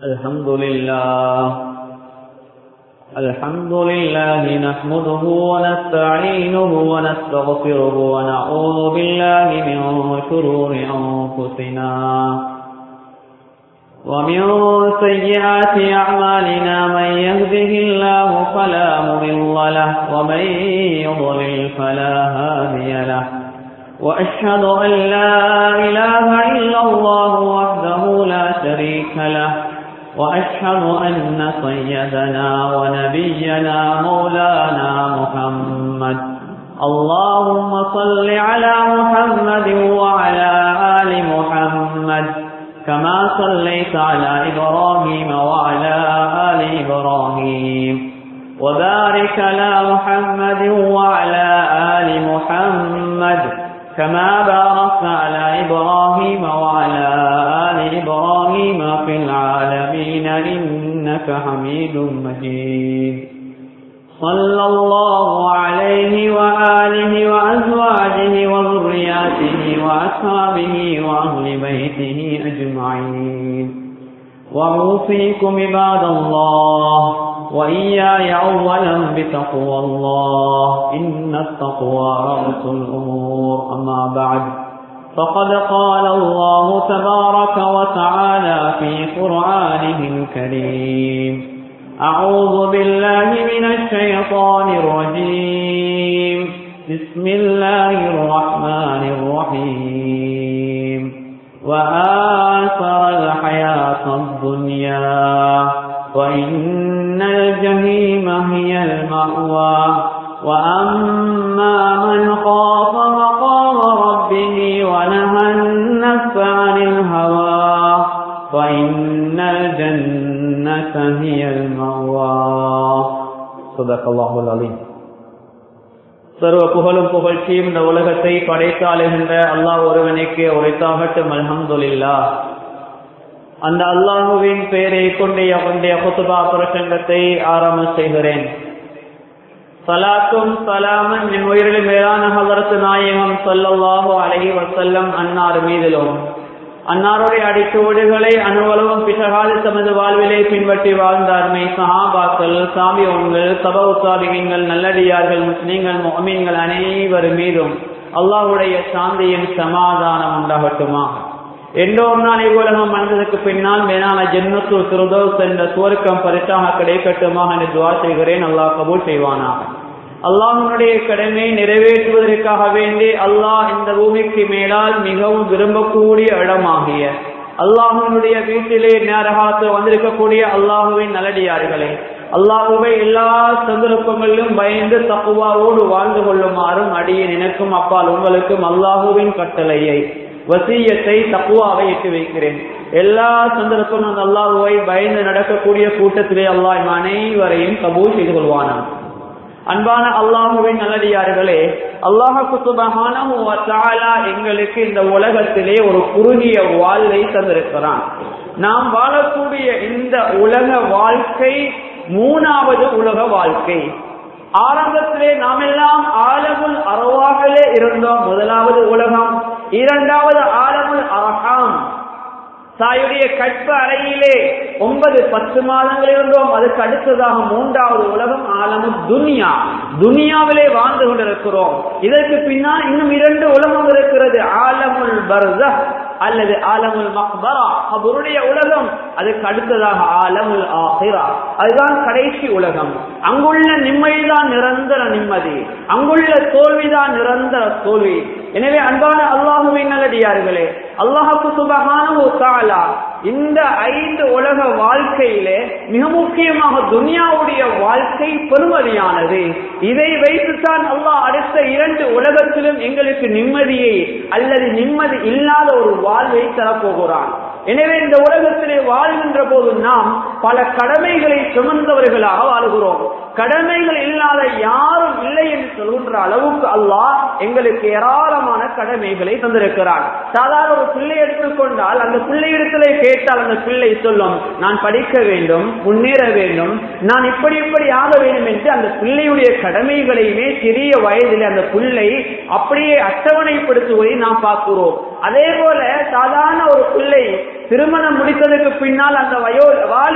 الحمد لله الحمد لله نحمده ونستعينه ونستغفره ونعوذ بالله من شرور أنفسنا ومن سيئات أعمالنا من يهده الله فلا مضل له ومن يضلل فلا هادي له وأشهد أن لا إله إلا الله وحده لا شريك له وأشهد أن سيدنا ونبينا مولانا محمد اللهم صل على محمد وعلى آل محمد كما صليت على إبراهيم وعلى آل إبراهيم وبارك على محمد وعلى آل محمد كما باركت على إبراهيم وعلى آل إبراهيم في العالمين إنك حميد مجيد صلى الله عليه وآله وأزواجه وذرياته وأصحابه وأهل بيته أجمعين وأوصيكم عباد الله وإياي أولا بتقوى الله إن التقوى رأس الأمور أما بعد فقد قال الله تبارك وتعالى في قرآنه الكريم أعوذ بالله من الشيطان الرجيم بسم الله الرحمن الرحيم وآثر الحياة الدنيا وإن الجحيم هي المأوى وأما من خاف مقام ربه ونهى النفس عن الهوى فإن الجنة هي المأوى صدق الله العظيم சர்வ புகழும் புகழ்ச்சியும் இந்த உலகத்தை படைத்தாளுகின்ற அல்லாஹ் ஒருவனுக்கு உரைத்தாகட்டும் அல்ஹம்துலில்லா அந்த அல்லாஹுவின் பெயரை கொண்டு அவனுடைய குத்துபா பிரசங்கத்தை ஆரம்பம் செய்கிறேன் சலாத்தும் சலாமன் என் உயிரில் மேலான ஹலரத்து நாயகம் சொல்லல்லாஹு அலஹி வசல்லம் அன்னார் மீதிலும் அன்னாருடைய அடிச்சுவடுகளை அணுவளவும் பிசகாது தமது வாழ்விலே பின்பற்றி வாழ்ந்தார்மை சஹாபாக்கள் சாமியோன்கள் சப உத்தாபிகங்கள் நல்லடியார்கள் முஸ்லீம்கள் மொமீன்கள் அனைவர் மீதும் அல்லாஹுடைய சாந்தியின் சமாதானம் உண்டாகட்டுமா எண்டோர் நாள் இவ்வுலகம் மனிதனுக்கு பின்னால் மேலான ஜென்மத்து திருதோஸ் என்ற சுவர்க்கம் பரிசாக கிடைக்கட்டுமாக என்று துவா செய்கிறேன் அல்லாஹ் கபூல் செய்வானாக அல்லாஹனுடைய கடமை நிறைவேற்றுவதற்காக வேண்டி அல்லாஹ் இந்த பூமிக்கு மேலால் மிகவும் விரும்பக்கூடிய இடமாகிய அல்லாஹனுடைய வீட்டிலே நேரகாத்து வந்திருக்கக்கூடிய அல்லாஹுவின் நல்லடியார்களே அல்லாஹுவை எல்லா சந்தர்ப்பங்களிலும் பயந்து தப்புவாவோடு வாழ்ந்து கொள்ளுமாறும் அடியே நினைக்கும் அப்பால் உங்களுக்கும் அல்லாஹுவின் கட்டளையை வசியத்தை தப்புவாவை எட்டு வைக்கிறேன் எல்லா சந்தர்ப்பமும் அந்த அல்லாஹுவை பயந்து நடக்கக்கூடிய கூட்டத்திலே அல்லாஹ் அனைவரையும் கபூல் செய்து கொள்வானா அன்பான அல்லாஹுவின் நல்லடியார்களே அல்லாஹு எங்களுக்கு இந்த உலகத்திலே ஒரு குறுகிய வாழ்வை தந்திருக்கிறான் நாம் வாழக்கூடிய இந்த உலக வாழ்க்கை மூணாவது உலக வாழ்க்கை ஆரம்பத்திலே நாம் எல்லாம் ஆலமுல் அறவாகலே இருந்தோம் முதலாவது உலகம் இரண்டாவது ஆலமுல் அரகாம் தாயுடைய கற்ப அறையிலே ஒன்பது பத்து மாதங்கள் இருந்தோம் அதுக்கு அடுத்ததாக மூன்றாவது உலகம் ஆலமு துனியா துனியாவிலே வாழ்ந்து கொண்டிருக்கிறோம் இதற்கு பின்னால் இன்னும் இரண்டு உலகம் இருக்கிறது ஆலமுல் பர்த அல்லது ஆலமுல் மக்பரா அவருடைய உலகம் அதுக்கு அடுத்ததாக ஆலமுல் ஆஹிரா அதுதான் கடைசி உலகம் அங்குள்ள நிம்மதிதான் நிரந்தர நிம்மதி அங்குள்ள தோல்விதான் நிரந்தர தோல்வி எனவே அன்பான அல்லாஹுவின் நல்லடியார்களே அல்லாஹுக்கு சுபகான இந்த ஐந்து உலக வாழ்க்கையிலே மிக முக்கியமாக துனியாவுடைய வாழ்க்கை பெருமதியானது இதை வைத்துத்தான் அல்லாஹ் அடுத்த இரண்டு உலகத்திலும் எங்களுக்கு நிம்மதியை அல்லது நிம்மதி இல்லாத ஒரு வாழ்வை தரப்போகிறான் எனவே இந்த உலகத்திலே வாழ்கின்ற போது நாம் பல கடமைகளை சுமந்தவர்களாக வாழ்கிறோம் கடமைகள் இல்லாத யாரும் இல்லை என்று சொல்கின்ற அளவுக்கு அல்லாஹ் எங்களுக்கு ஏராளமான கடமைகளை தந்திருக்கிறான் சாதாரண ஒரு பிள்ளை எடுத்துக்கொண்டால் அந்த பிள்ளையிடத்திலே கேட்டால் அந்த பிள்ளை சொல்லும் நான் படிக்க வேண்டும் முன்னேற வேண்டும் நான் இப்படி இப்படி ஆக வேண்டும் என்று அந்த பிள்ளையுடைய கடமைகளையுமே சிறிய வயதில் அந்த பிள்ளை அப்படியே அட்டவணைப்படுத்துவதை நாம் பார்க்கிறோம் அதே போல சாதாரண ஒரு பிள்ளை திருமணம் முடித்ததுக்கு பின்னால் அந்த வயோ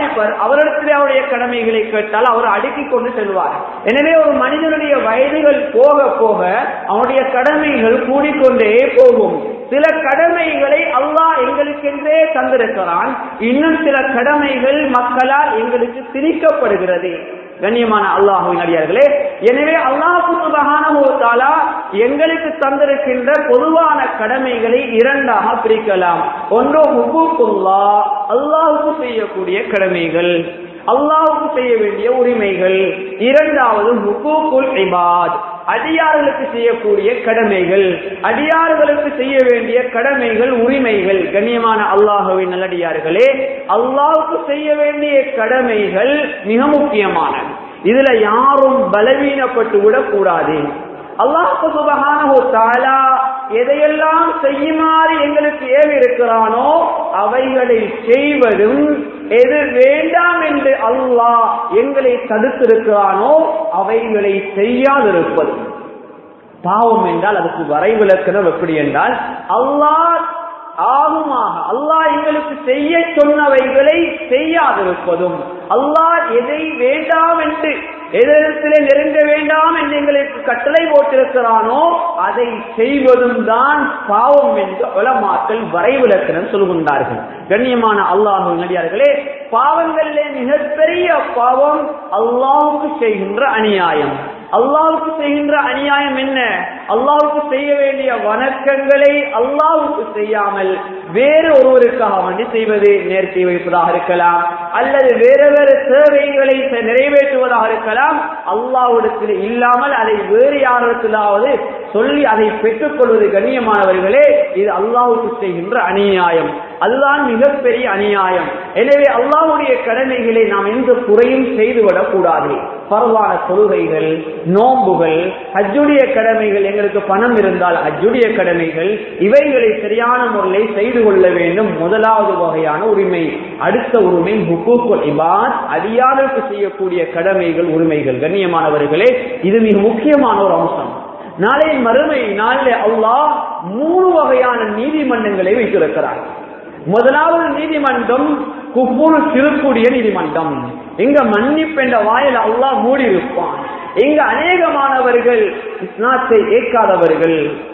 வாலிபர் அவரிடத்திலே அவருடைய கடமைகளை கேட்டால் அவர் அடுக்கிக் கொண்டு செல்வார் எனவே ஒரு மனிதனுடைய வயதுகள் போக போக அவனுடைய கடமைகள் கூடிக்கொண்டே போகும் சில கடமைகளை அல்லாஹ் எங்களுக்கென்றே தந்திருக்கிறான் இன்னும் சில கடமைகள் மக்களால் எங்களுக்கு திணிக்கப்படுகிறது கண்ணியமான அல்லாஹுவின் அடியார்களே எனவே அல்லாஹு சுபஹானஹுவத்தாலா எங்களுக்கு தந்திருக்கின்ற பொதுவான கடமைகளை இரண்டாக பிரிக்கலாம் ஒன்று ஹுபூக்குல்லா அல்லாஹுக்கு செய்யக்கூடிய கடமைகள் அல்லாஹுக்கு செய்ய வேண்டிய உரிமைகள் இரண்டாவது ஹுகூக்குல் இபாத் அடியார்களுக்கு செய்யக்கூடிய கடமைகள் அடியார்களுக்கு செய்ய வேண்டிய கடமைகள் உரிமைகள் கண்ணியமான அல்லாஹுவின் நல்லடியார்களே அல்லாஹுக்கு செய்ய வேண்டிய கடமைகள் மிக முக்கியமானது இதுல யாரும் பலவீனப்பட்டு விடக்கூடாது அல்லாஹு சுபஹானஹு தஆலா எதையெல்லாம் செய்யுமாறு எங்களுக்கு ஏவி இருக்கிறானோ அவைகளை செய்வதும் எது வேண்டாம் என்று அல்லாஹ் எங்களை தடுத்திருக்கிறானோ அவைகளை செய்யாதிருப்பதும் பாவம் என்றால் அதுக்கு வரைவிலக்கணம் எப்படி என்றால் அல்லாஹ் ஆகுமாக அல்லாஹ் எங்களுக்கு செய்ய சொன்னவைகளை செய்யாதிருப்பதும் அல்லாஹ் எதை வேண்டாம் என்று எதிரத்திலே நெருங்க வேண்டாம் என்று எங்களுக்கு கட்டளை போட்டிருக்கிறானோ அதை செய்வதும் தான் பாவம் என்று உலமாக்கள் வரைவிலக்கணம் சொல்கின்றார்கள் கண்ணியமான அல்லாஹு நடிகார்களே பாவங்களிலே மிகப்பெரிய பாவம் அல்லாஹுக்கு செய்கின்ற அநியாயம் அல்லாவுக்கு செய்கின்ற அநியாயம் என்ன அல்லாவுக்கு செய்ய வேண்டிய வணக்கங்களை அல்லாவுக்கு செய்யாமல் வேறு ஒருவருக்காக வேண்டி செய்வது நேர்த்தி வைப்பதாக இருக்கலாம் அல்லது வேறு வேறு தேவைகளை நிறைவேற்றுவதாக இருக்கலாம் அல்லாவிடத்தில் இல்லாமல் அதை வேறு யாரிடத்திலாவது சொல்லி அதை பெற்றுக் கொள்வது கண்ணியமானவர்களே இது அல்லாவுக்கு செய்கின்ற அநியாயம் அதுதான் மிகப்பெரிய அநியாயம் எனவே அல்லாவுடைய கடமைகளை நாம் எந்த குறையும் செய்துவிடக் கூடாது பரவான தொழுகைகள் நோன்புகள் ஹஜ்ஜுடைய கடமைகள் எங்களுக்கு பணம் இருந்தால் ஹஜ்ஜுடைய கடமைகள் இவைகளை சரியான முறையில் செய்து கொள்ள வேண்டும் முதலாவது வகையான உரிமை அடுத்த உரிமை ஹுக்கூக்குல் இபாத் அடியாருக்கு செய்யக்கூடிய கடமைகள் உரிமைகள் கண்ணியமானவர்களே இது மிக முக்கியமான ஒரு அம்சம் நாளை மறுமை நாளில் அல்லாஹ் மூணு வகையான நீதிமன்றங்களை வைத்திருக்கிறார் முதலாவது நீதிமன்றம் குப்பூர் சிறுக்கூடிய நீதிமன்றம் இங்க மன்னிப்பு என்ற வாயில் அல்லாஹ் மூடி இருப்பான் இங்க அநேகமானவர்கள் இஸ்லாத்தை ஏற்காதவர்கள்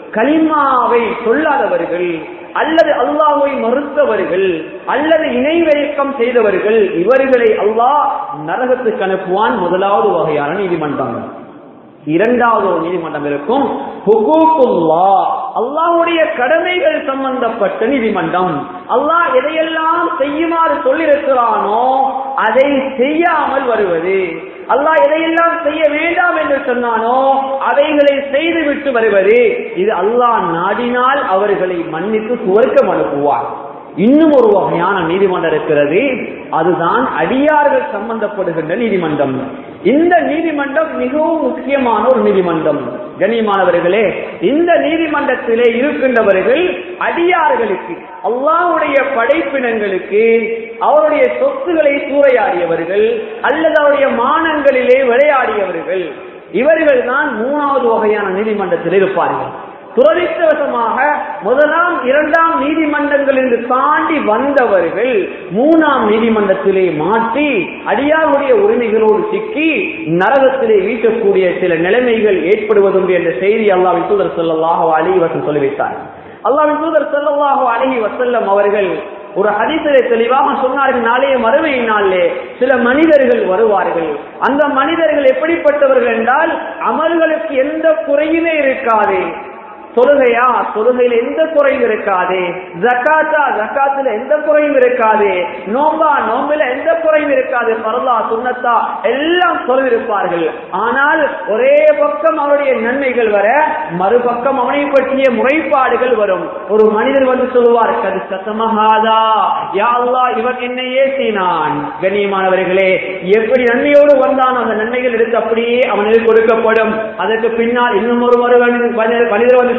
கலிமாவை சொல்லாதவர்கள் அல்லது அல்லாஹை மறுத்தவர்கள் அல்லது இணை வைக்கம் செய்தவர்கள் இவர்களை அல்லாஹ் நரகத்துக்கு அனுப்புவான் முதலாவது வகையான நீதிமன்றம் இரண்டாவது ஒரு நீதிமன்றம் இருக்கும் ஹுகூக்குல்லா அல்லாஹுடைய கடமைகள் சம்பந்தப்பட்ட நீதிமன்றம் அல்லாஹ் எதையெல்லாம் செய்யுமாறு சொல்லியிருக்கிறானோ அதை செய்யாமல் வருவது அல்லாஹ் எதையெல்லாம் செய்ய வேண்டாம் என்று சொன்னானோ அவைகளை செய்துவிட்டு வருவது இது அல்லாஹ் நாடினால் அவர்களை மன்னித்து சுவர்க்கம் அனுப்புவார் இன்னும் ஒரு வகையான நீதிமன்றம் இருக்கிறது அதுதான் அடியார்கள் சம்பந்தப்படுகின்ற நீதிமன்றம் இந்த நீதிமன்றம் மிகவும் முக்கியமான ஒரு நீதிமன்றம் கண்ணியமானவர்களே இந்த நீதிமன்றத்திலே இருக்கின்றவர்கள் அடியார்களுக்கு அல்லாவுடைய படைப்பினங்களுக்கு அவருடைய சொத்துக்களை சூறையாடியவர்கள் அல்லது அவருடைய மானங்களிலே விளையாடியவர்கள் இவர்கள் தான் மூணாவது வகையான நீதிமன்றத்தில் இருப்பார்கள் துரதிருஷ்டவசமாக முதலாம் இரண்டாம் நீதிமன்றங்களிலிருந்து தாண்டி வந்தவர்கள் மூணாம் நீதிமன்றத்திலே மாற்றி அடியாருடைய உரிமைகளோடு சிக்கி நரகத்திலே வீட்டக்கூடிய சில நிலைமைகள் ஏற்படுவதுண்டு என்ற செய்தி அல்லாவின் தூதர் செல்லல்லாக அழகி வசம் சொல்லி வைத்தார் அல்லாவின் தூதர் செல்லல்லாக அழகி வசல்லம் அவர்கள் ஒரு ஹதீசரை தெளிவாக சொன்னார்கள் நாளைய மறுமை நாளிலே சில மனிதர்கள் வருவார்கள் அந்த மனிதர்கள் எப்படிப்பட்டவர்கள் என்றால் அமல்களுக்கு எந்த குறையுமே இருக்காது தொழுகையா தொழுகையில எந்த குறையும் இருக்காது ஜக்காத்தா ஜக்காத்துல எந்த குறையும் இருக்காது நோம்பா நோம்பில எந்த குறையும் இருக்காது பரலா சுண்ணத்தா எல்லாம் சொல்லிருப்பார்கள் ஆனால் ஒரே பக்கம் அவருடைய நன்மைகள் வர மறுபக்கம் அவனை பற்றிய முறைப்பாடுகள் வரும் ஒரு மனிதர் வந்து சொல்லுவார் கது சத்தமகாதா யா அல்லா இவன் என்னை ஏசினான் கண்ணியமானவர்களே எப்படி நன்மையோடு வந்தான் அந்த நன்மைகள் எடுத்து அப்படியே அவனுக்கு கொடுக்கப்படும் அதற்கு பின்னால் இன்னும் ஒரு மனிதர் வந்து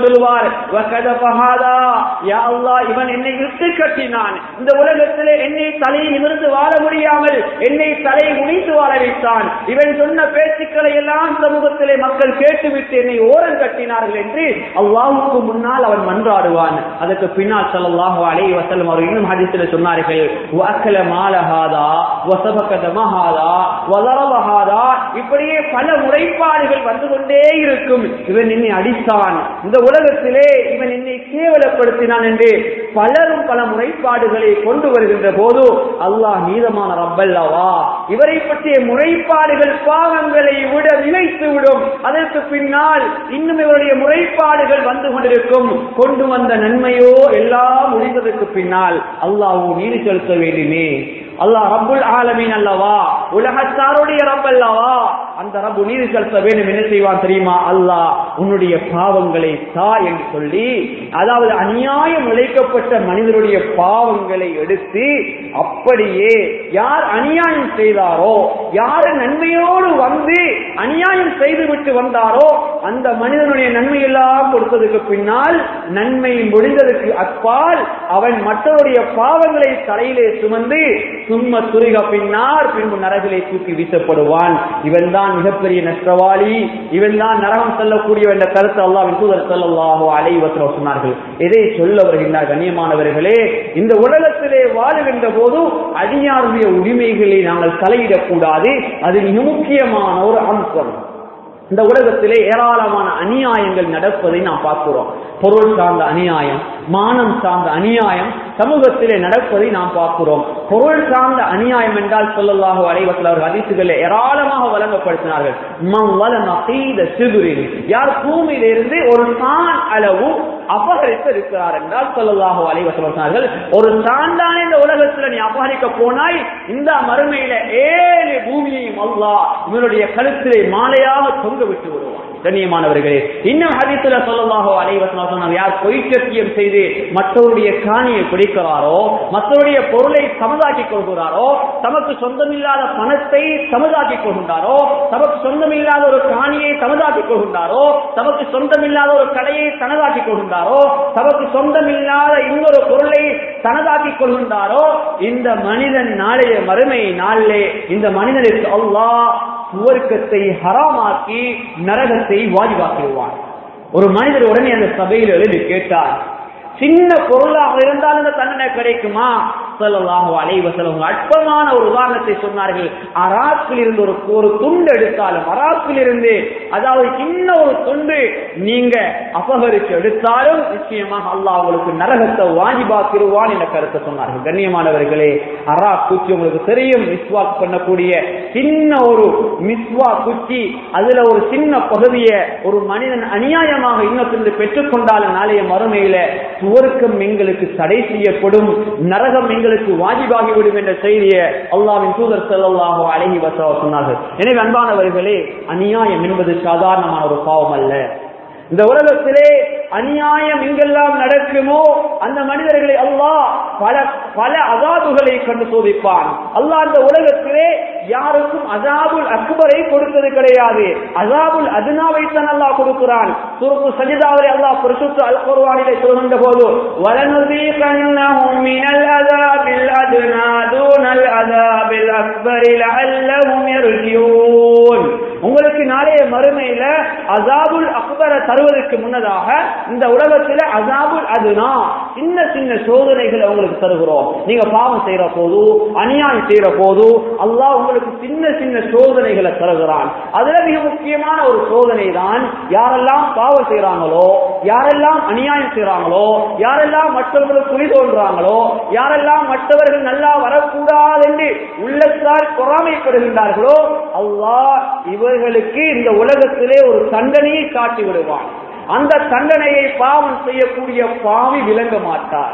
சொல்லுவார் "வகதபஹாதா, யா அல்லாஹ், இவன் என்னை விட்டு கட்டினான் இந்த உலகத்திலே என்னை தலையை நிமிர்ந்து வாழ முடியாமல் என்னை தலை குனிந்து வாழ வைத்தான் இவன் சொன்ன பேச்சுக்களை எல்லாம் சமூகத்திலே மக்கள் கேட்டுவிட்டு என்னை ஓரம் கட்டினார்கள் என்று அல்லாஹுக்கு முன்னால் அவன் மன்றாடுவான் அதற்கு பின்னால் ஸல்லல்லாஹு அலைஹி வஸல்லம் அவர் இன்னும் ஹதீஸில் சொன்னார்கள் வஅக்கல மாலஹாதா வசபக தமஹாதா வலரவஹாதா இப்படியே பல முறைப்பாடுகள் வந்து கொண்டே இருக்கும் இவன் என்னை அடித்தான் இந்த உலகத்திலே இவன் என்னை கேவலப்படுத்தினான் என்று பலரும் பல முறைப்பாடுகளை கொண்டு வருகின்ற போது அல்லாஹ் நீதமான ரப்பல்லவா இவரை பற்றிய முறைப்பாடுகள் பாவங்களை விட நினைத்து விடும் அதற்கு பின்னால் இன்னும் இவருடைய முறைப்பாடுகள் வந்து கொண்டிருக்கும் கொண்டு வந்த நன்மையோ எல்லாம் முடிந்ததற்கு பின்னால் அல்லாஹ் நீதி செலுத்த வேண்டுமே அல்லாஹ் ரப்புல் ஆலமீன் அல்லவா உலகத்தாருடைய ரப் அல்லவா அந்த ரப்பு நீதி செலுத்த வேண்டும் என்ன செய்வான் தெரியுமா அல்லாஹ் உன்னுடைய பாவங்களை தா என்று சொல்லி அதாவது அநியாயம் இழைக்கப்பட்ட மனிதனுடைய பாவங்களை எடுத்து அப்படியே யார் அநியாயம் செய்தாரோ யார் நன்மையோடு வந்து அநியாயம் செய்துவிட்டு வந்தாரோ அந்த மனிதனுடைய நன்மை எல்லாம் கொடுத்ததுக்கு பின்னால் நன்மை முடிந்ததற்கு அப்பால் அவன் மற்றவருடைய பாவங்களை தலையிலே சுமந்து சும்ம துரிக பின்னார் பின்பு நரகிலே தூக்கி வீசப்படுவான் இவன் தான் மிகப்பெரிய நஷ்டவாளி இவன் தான் நரகம் செல்லக்கூடிய என்ற கருத்து அல்லாவின் தூதர் செல்லல்லாஹோ அலைவத்தில் சொன்னார்கள் எதை சொல்ல வருகின்றார் கண்ணியமானவர்களே இந்த உலகத்திலே வாழுகின்ற போது அடியாருடைய உரிமைகளை நாங்கள் தலையிடக்கூடாது அது மிக முக்கியமான ஒரு அம்சம் இந்த உலகத்திலே ஏராளமான அநியாயங்கள் நடப்பதை நாம் பார்க்கிறோம் பொருள் சார்ந்த அநியாயம் மானம் சார்ந்த அநியாயம் சமூகத்திலே நடப்பதை நாம் பார்க்கிறோம் பொருள் சார்ந்த அநியாயம் என்றால் சொல்லலாக அலைவத்தில் அவர்கள் அதிசுகளை ஏராளமாக வழங்கப்படுத்தினார்கள் மம் வலம செய்த சிறுரில் யார் பூமியிலிருந்து ஒரு தான் அளவு அபகரித்து இருக்கிறார் என்றால் சொல்லலாக அலைவத்தில் சொன்னார்கள் ஒரு சான்றான இந்த உலகத்தில் நீ அபகரிக்க போனாய் இந்த மறுமையில ஏழு பூமியையும் அல்லாஹ் இவனுடைய கழுத்திலே மாலையாக தொங்க விட்டு விடுவான் கண்ணியமானவர்களே இன்னும் ஹதீத்துல சொல்லலாக அலைவசனம் சொன்னாங்க யார் பொய்ச்சத்தியம் செய்து மற்றவருடைய காணியை பிடிக்கிறாரோ மற்றவருடைய பொருளை சமதாக்கிக் கொள்கிறாரோ தமக்கு சொந்தமில்லாத பணத்தை சமதாக்கிக் கொள்கின்றாரோ தமக்கு சொந்தமில்லாத ஒரு காணியை சமதாக்கிக் கொள்கின்றாரோ தமக்கு சொந்தமில்லாத ஒரு கடையை தனதாக்கிக் கொள்கின்றாரோ தமக்கு சொந்தமில்லாத இன்னொரு பொருளை தனதாக்கிக் கொள்கின்றாரோ இந்த மனிதன் நாளைய மறுமை நாளிலே இந்த மனிதனுக்கு அல்லாஹ் சுவர்க்கத்தை ஹராமாக்கி நரகத்தை வாஜிவாக்கிடுவான் ஒரு மனிதர் உடனே அந்த சபையில் எழுதி கேட்டார் சின்ன பொருளாக இருந்தால் அந்த தண்டனை கிடைக்குமா சொல்லலாம் அலைவசலம் அற்பமான ஒரு உதாரணத்தை சொன்னார்கள் அராக்கில் இருந்து ஒரு ஒரு துண்டு எடுத்தாலும் அராக்கில் இருந்து அதாவது சின்ன ஒரு துண்டு நீங்க அபகரிச்சு எடுத்தாலும் நிச்சயமாக அல்லாஹ் உங்களுக்கு நரகத்தை வாஜிபாக்கிடுவான் என்ற கருத்தை சொன்னார்கள் கண்ணியமானவர்களே அரா குச்சி உங்களுக்கு தெரியும் மிஸ்வாக் பண்ணக்கூடிய சின்ன ஒரு மிஸ்வா குச்சி அதுல ஒரு சின்ன பகுதியை ஒரு மனிதன் அநியாயமாக இன்னத்திலிருந்து பெற்றுக்கொண்டாலும் நாளைய மறுமையில சுவர்க்கம் எங்களுக்கு தடை செய்யப்படும் நரகம் எங்களுக்கு வாஜிபாகிவிடும் என்ற செய்தியை அல்லாவின் தூதர் செல்லல்லாக அழகி வசவ சொன்னார்கள் எனவே அன்பானவர்களே அநியாயம் என்பது சாதாரணமான ஒரு பாவம் அல்ல இந்த உலகத்திலே அநியாயம் எங்கெல்லாம் நடக்குமோ அந்த மனிதர்களை அல்லாஹ் பல பல அதாபுகளை கண்டு சோதிப்பான் அல்லாஹ் அந்த உலகத்திலே யாருக்கும் அசாபுல் அக்பரை கொடுத்தது கிடையாது அசாபுல் அதுனாவை தான் அல்லாஹ் கொடுக்கிறான் சுருக்கு சஜிதாவை அல்லாஹ் பரிசுத்த அல் குர்ஆனிலே சொல்கின்ற போது வலனுதீகன்னஹும் மினல் அஸாபில் அத்னா தூனல் அஸாபில் அக்பர் லஅல்லஹும் யர்ஜியூன் உங்களுக்கு நாளைய மறுமையில அசாபுல் அக்பரை தருவதற்கு முன்னதாக இந்த உலகத்துல அசாபுல் அதுனா சின்ன சின்ன சோதனைகளை உங்களுக்கு தருகிறோம் நீங்க பாவம் செய்யற போது அநியாயம் செய்யற போது அல்லாஹ் உங்களுக்கு சின்ன சின்ன சோதனைகளை தருகிறான் அதுல மிக முக்கியமான ஒரு சோதனை தான் யாரெல்லாம் பாவம் செய்யறாங்களோ யாரெல்லாம் அநியாயம் செய்யறாங்களோ யாரெல்லாம் மற்றவர்களுக்கு குழி தோன்றாங்களோ யாரெல்லாம் மற்றவர்கள் நல்லா வரக்கூடாது என்று உள்ளத்தால் பொறாமைப்படுகின்றார்களோ அல்லாஹ் இவர்களுக்கு இந்த உலகத்திலே ஒரு தண்டனையை காட்டி விடுவான் அந்த தண்டனையை பாவம் செய்யக்கூடிய பாவி விளங்க மாட்டார்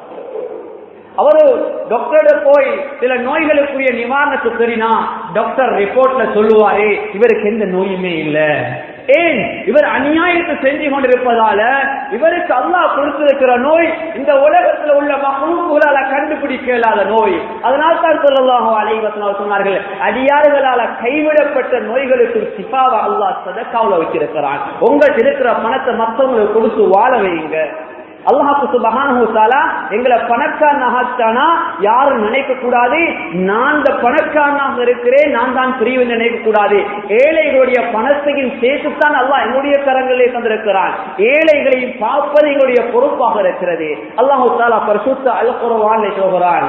அவரு டாக்டர் போய் சில நோய்களுக்குரிய நிவாரணத்தை தெரினா டாக்டர் ரிப்போர்ட்ல சொல்லுவாரு இவருக்கு எந்த நோயுமே இல்ல ஏன் இவர் அநியாயத்தை செஞ்சு கொண்டிருப்பதால இவருக்கு அல்லாஹ் கொடுத்திருக்கிற நோய் இந்த உலகத்தில் உள்ள மகளுக்குகளால கண்டுபிடிக்க இயலாத நோய் அதனால் தான் சொல்லலாம் அலைவசனால் சொன்னார்கள் அடியாறுகளால கைவிடப்பட்ட நோய்களுக்கு சிபாவை அல்லாஹ் சதக்காவுல வச்சிருக்கிறான் உங்கள்கிட்ட இருக்கிற பணத்தை மற்றவங்களுக்கு கொடுத்து வாழ வைங்க அல்லாஹு சுபஹானஹு தஆலா எங்களை பணக்காரனாக ஆக்கிட்டானா யாரும் நினைக்க கூடாது நான் இந்த பணக்காரனாக இருக்கிறேன் நான் தான் பிரிவு நினைக்க கூடாது ஏழைகளுடைய பணத்தையும் சேர்த்துத்தான் அல்லாஹ் என்னுடைய கரங்களிலே தந்திருக்கிறான் ஏழைகளையும் பார்ப்பது எங்களுடைய பொறுப்பாக இருக்கிறது அல்லாஹு தாலா பரிசுத்த அல் குர்ஆனில் சொல்கிறான்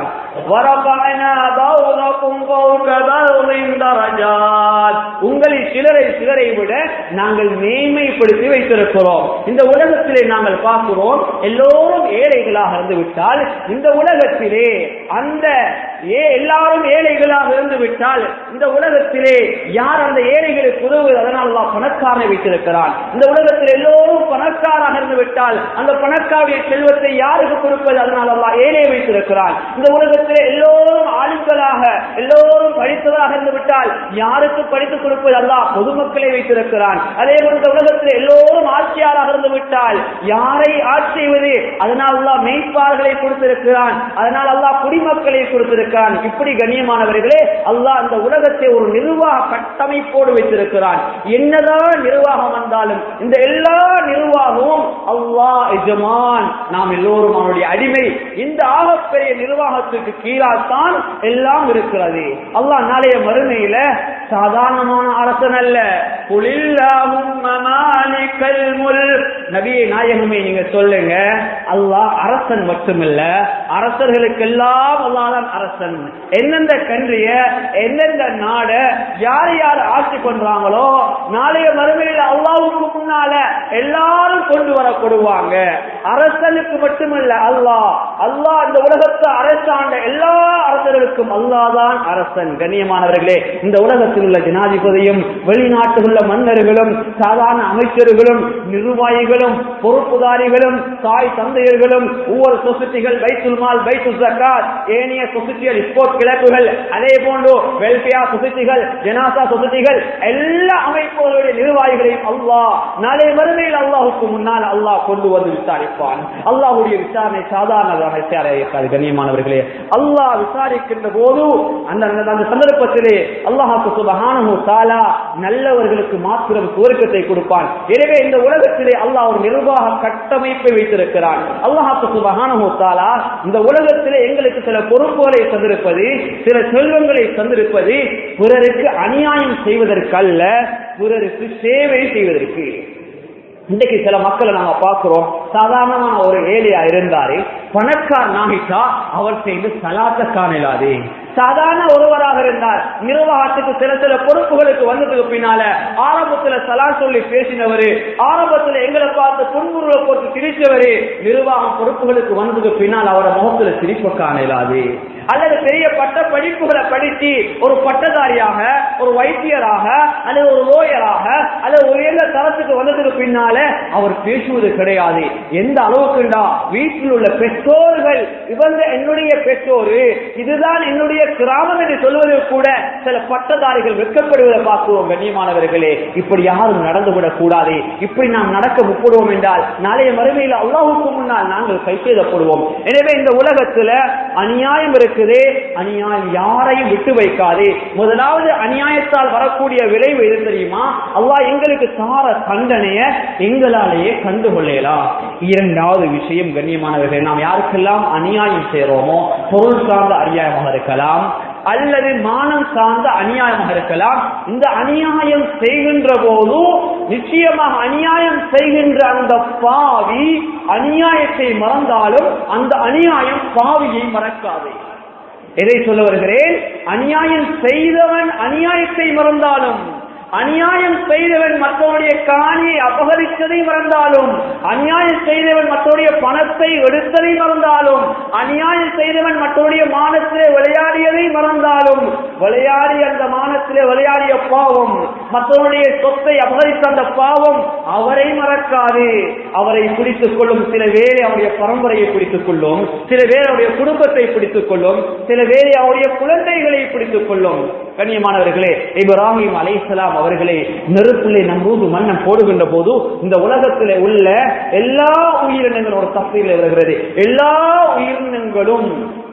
வரபஅனா பௌலகும் ஃபௌக பௌலின் தரஜாத் உங்களில் சிலரை சிலரை விட நாங்கள் மேன்மைப்படுத்தி வைத்திருக்கிறோம் இந்த உலகத்திலே நாங்கள் பார்க்கிறோம் எல்லோரும் ஏழைகளாக இருந்து விட்டால் இந்த உலகத்திலே அந்த ஏ எல்லாரும் ஏழைகளாக இருந்து விட்டால் இந்த உலகத்திலே யார் அந்த ஏழைகளுக்கு உதவுவது அதனால் அல்லாஹ் பணக்காரனை வைத்திருக்கிறான் இந்த உலகத்தில் எல்லோரும் பணக்காராக இருந்து விட்டால் அந்த பணக்காருடைய செல்வத்தை யாருக்கு கொடுப்பது அதனால் அல்லாஹ் ஏழை வைத்திருக்கிறான் இந்த உலகத்திலே எல்லோரும் ஆளுங்களாக எல்லோரும் படித்தவராக இருந்து விட்டால் யாருக்கு படித்துக் கொடுப்பது அல்லாஹ் பொதுமக்களை வைத்திருக்கிறான் அதே போல இந்த உலகத்தில் எல்லோரும் ஆட்சியாளராக இருந்து விட்டால் யாரை ஆட்சி செய்வது அதனால் அல்லாஹ் மெய்ப்பார்களை கொடுத்திருக்கிறான் அதனால் அல்லாஹ் குடிமக்களை கொடுத்திருக்கிறான் இப்படி கண்ணியமானவர்களே அல்லாஹ் அந்த உலகத்தை ஒரு நிர்வாக கட்டமைப்போடு வைத்திருக்கிறான் என்னதான் நிர்வாகம் வந்தாலும் இந்த எல்லா நிர்வாகமும் அல்லாஹ் எஜமான் நாம் எல்லோரும் அவனுடைய அடிமை இந்த ஆகப்பெரிய நிர்வாகத்துக்கு கீழாத்தான் எல்லாம் இருக்கிறது அல்லாஹ் நாளைய மறுமையில சாதாரணமான அரசன் அல்ல குளில்லாகும் மமாலிக்கல் முல் நபியை நாயகமே நீங்க சொல்லுங்க அல்லாஹ் அரசன் மட்டுமில்ல அரசர்களுக்கெல்லாம் அல்லாதான் அரசன் எந்தெந்த கன்றிய எந்தெந்த நாட யார் யார் ஆட்சி பண்றாங்களோ நாளைய மறுமையில அல்லாவுக்கு முன்னால எல்லாரும் கொண்டு வரப்படுவாங்க அரசனுக்கு மட்டுமல்ல அல்லாஹ் அல்லாஹ் இந்த உலகத்தை அரசாண்ட எல்லா அரசர்களுக்கும் அல்லாதான் அரசன் கண்ணியமானவர்களே இந்த உலகத்தில் உள்ள ஜனாதிபதியும் வெளிநாட்டில் உள்ள மன்னர்களும் சாதாரண அமைச்சர்களும் நிர்வாகிகளும் பொறுப்புதாரிகளும் தாய் தந்தையர்களும் ஒவ்வொரு சொசைட்டிகள் பைத்துல் மால் பைத்துல் ஜக்காத் ஏனைய சொசைட்டிகள் ஸ்போர்ட் கிளப்புகள் அதே போன்று வெல்ஃபேர் சொசைட்டிகள் ஜனாசா சொசைட்டிகள் எல்லா அமைப்புகளுடைய நிர்வாகிகளையும் அல்லாஹ் நாளை மறுமையில் அல்லாஹுக்கு முன்னால் அல்லாஹ் கொண்டு வந்து விசாரிப்பான் அல்லாஹுடைய விசாரணை சாதாரணமாக விசாரிக்காது கண்ணியமானவர்களே அல்லாஹ் விசாரிக்கின்ற போது அந்த அந்த சந்தர்ப்பத்திலே அல்லாஹாக்கு சுபஹானஹு தாலா நல்லவர்களுக்கு மாத்திரம் சுவர்க்கத்தை கொடுப்பான் எனவே இந்த உலகத்திலே அல்லாஹ் ஒரு நிர்வாக கட்டமைப்பை வைத்திருக்கிறான் அல்லாஹாக்கு சுபஹானஹு தாலா இந்த உலகத்திலே எங்களுக்கு சில பொறுப்புகளை தந்திருப்பது சில செல்வங்களை தந்திருப்பது பிறருக்கு அநியாயம் செய்வதற்கல்ல பிறருக்கு சேவை செய்வதற்கு இன்றைக்கு சில மக்களை நாங்க பார்க்கிறோம் சாதாரணமான ஒரு ஏழையா இருந்தாரு பணக்கார் நாகிட்டா அவர் செய்து சலாத்த காணலாது சாதாரண ஒருவராக இருந்தார் நிர்வாகத்துக்கு சில சில பொறுப்புகளுக்கு வந்ததுக்கு பின்னால ஆரம்பத்துல சலா சொல்லி பேசினவரு ஆரம்பத்துல எங்களை பார்த்து புன்முருளை போட்டு சிரிச்சவரு நிர்வாகம் பொறுப்புகளுக்கு வந்ததுக்கு பின்னால் அவரோட முகத்துல சிரிப்பு காணலாது அல்லது பெரிய பட்ட படிப்புகளை படித்து ஒரு பட்டதாரியாக ஒரு வைத்தியராக அல்லது ஒரு லோயராக அல்லது உயர்ந்த தரத்துக்கு வந்ததுக்கு பின்னால அவர் பேசுவது கிடையாது எந்த அளவுக்குண்டா வீட்டில் உள்ள பெற்றோர்கள் இவங்க என்னுடைய பெற்றோரு இதுதான் என்னுடைய கிராமம் என்று சொல்வது கூட சில பட்டதாரிகள் வெட்கப்படுவதை பார்க்கிறோம் கண்ணியமானவர்களே இப்படி யாரும் நடந்து விடக் கூடாது இப்படி நாம் நடக்க முப்படுவோம் என்றால் நாளைய மறுமையில் அல்லாஹுக்கு முன்னால் நாங்கள் கைசெய்தப்படுவோம் எனவே இந்த உலகத்துல அநியாயம் இருக்குதே அநியாயம் யாரையும் விட்டு வைக்காதே முதலாவது அநியாயத்தால் வரக்கூடிய விளைவு எது தெரியுமா அல்லாஹ் எங்களுக்கு தார தண்டனைய எங்களாலேயே கண்டுகொள்ளலாம் இரண்டாவது விஷயம் கண்ணியமானவர்கள் நாம் யாருக்கெல்லாம் அநியாயம் செய்றோமோ பொருள் சார்ந்த அநியாயமாக இருக்கலாம் அல்லது மானம் சார்ந்த அநியாயமாக இருக்கலாம் இந்த அநியாயம் செய்கின்ற போது நிச்சயமாக அநியாயம் செய்கின்ற அந்த பாவி அநியாயத்தை மறந்தாலும் அந்த அநியாயம் பாவியை மறக்காது எதை சொல்ல வருகிறேன் அநியாயம் செய்தவன் அநியாயத்தை மறந்தாலும் அநியாயம் செய்தவன் மற்றவனுடைய காணியை அபகரித்ததை மறந்தாலும் அநியாயம் செய்தவன் மற்றவருடைய பணத்தை எடுத்ததை மறந்தாலும் அநியாயம் செய்தவன் மற்றவருடைய மானத்திலே விளையாடியதை மறந்தாலும் விளையாடி அந்த மானத்திலே விளையாடிய பாவம் மற்றவருடைய சொத்தை அபகரித்த அந்த பாவம் அவரை மறக்காது அவரை பிடித்துக் கொள்ளும் சில வேலை அவருடைய பரம்பரையை பிடித்துக் கொள்ளும் சில பேர் அவருடைய குடும்பத்தை பிடித்துக் கொள்ளும் சில பேரை அவருடைய குழந்தைகளை பிடித்துக் கொள்ளும் கண்ணியமானவர்களே இப்ராஹிம் அலைஹிஸ்ஸலாம் அவர்களே நெருப்பிலே நம்பூது மன்னன் போடுகின்ற போது இந்த உலகத்திலே உள்ள எல்லா உயிரினங்களும் ஒரு தப்பீரில் வருகிறது எல்லா உயிரினங்களும்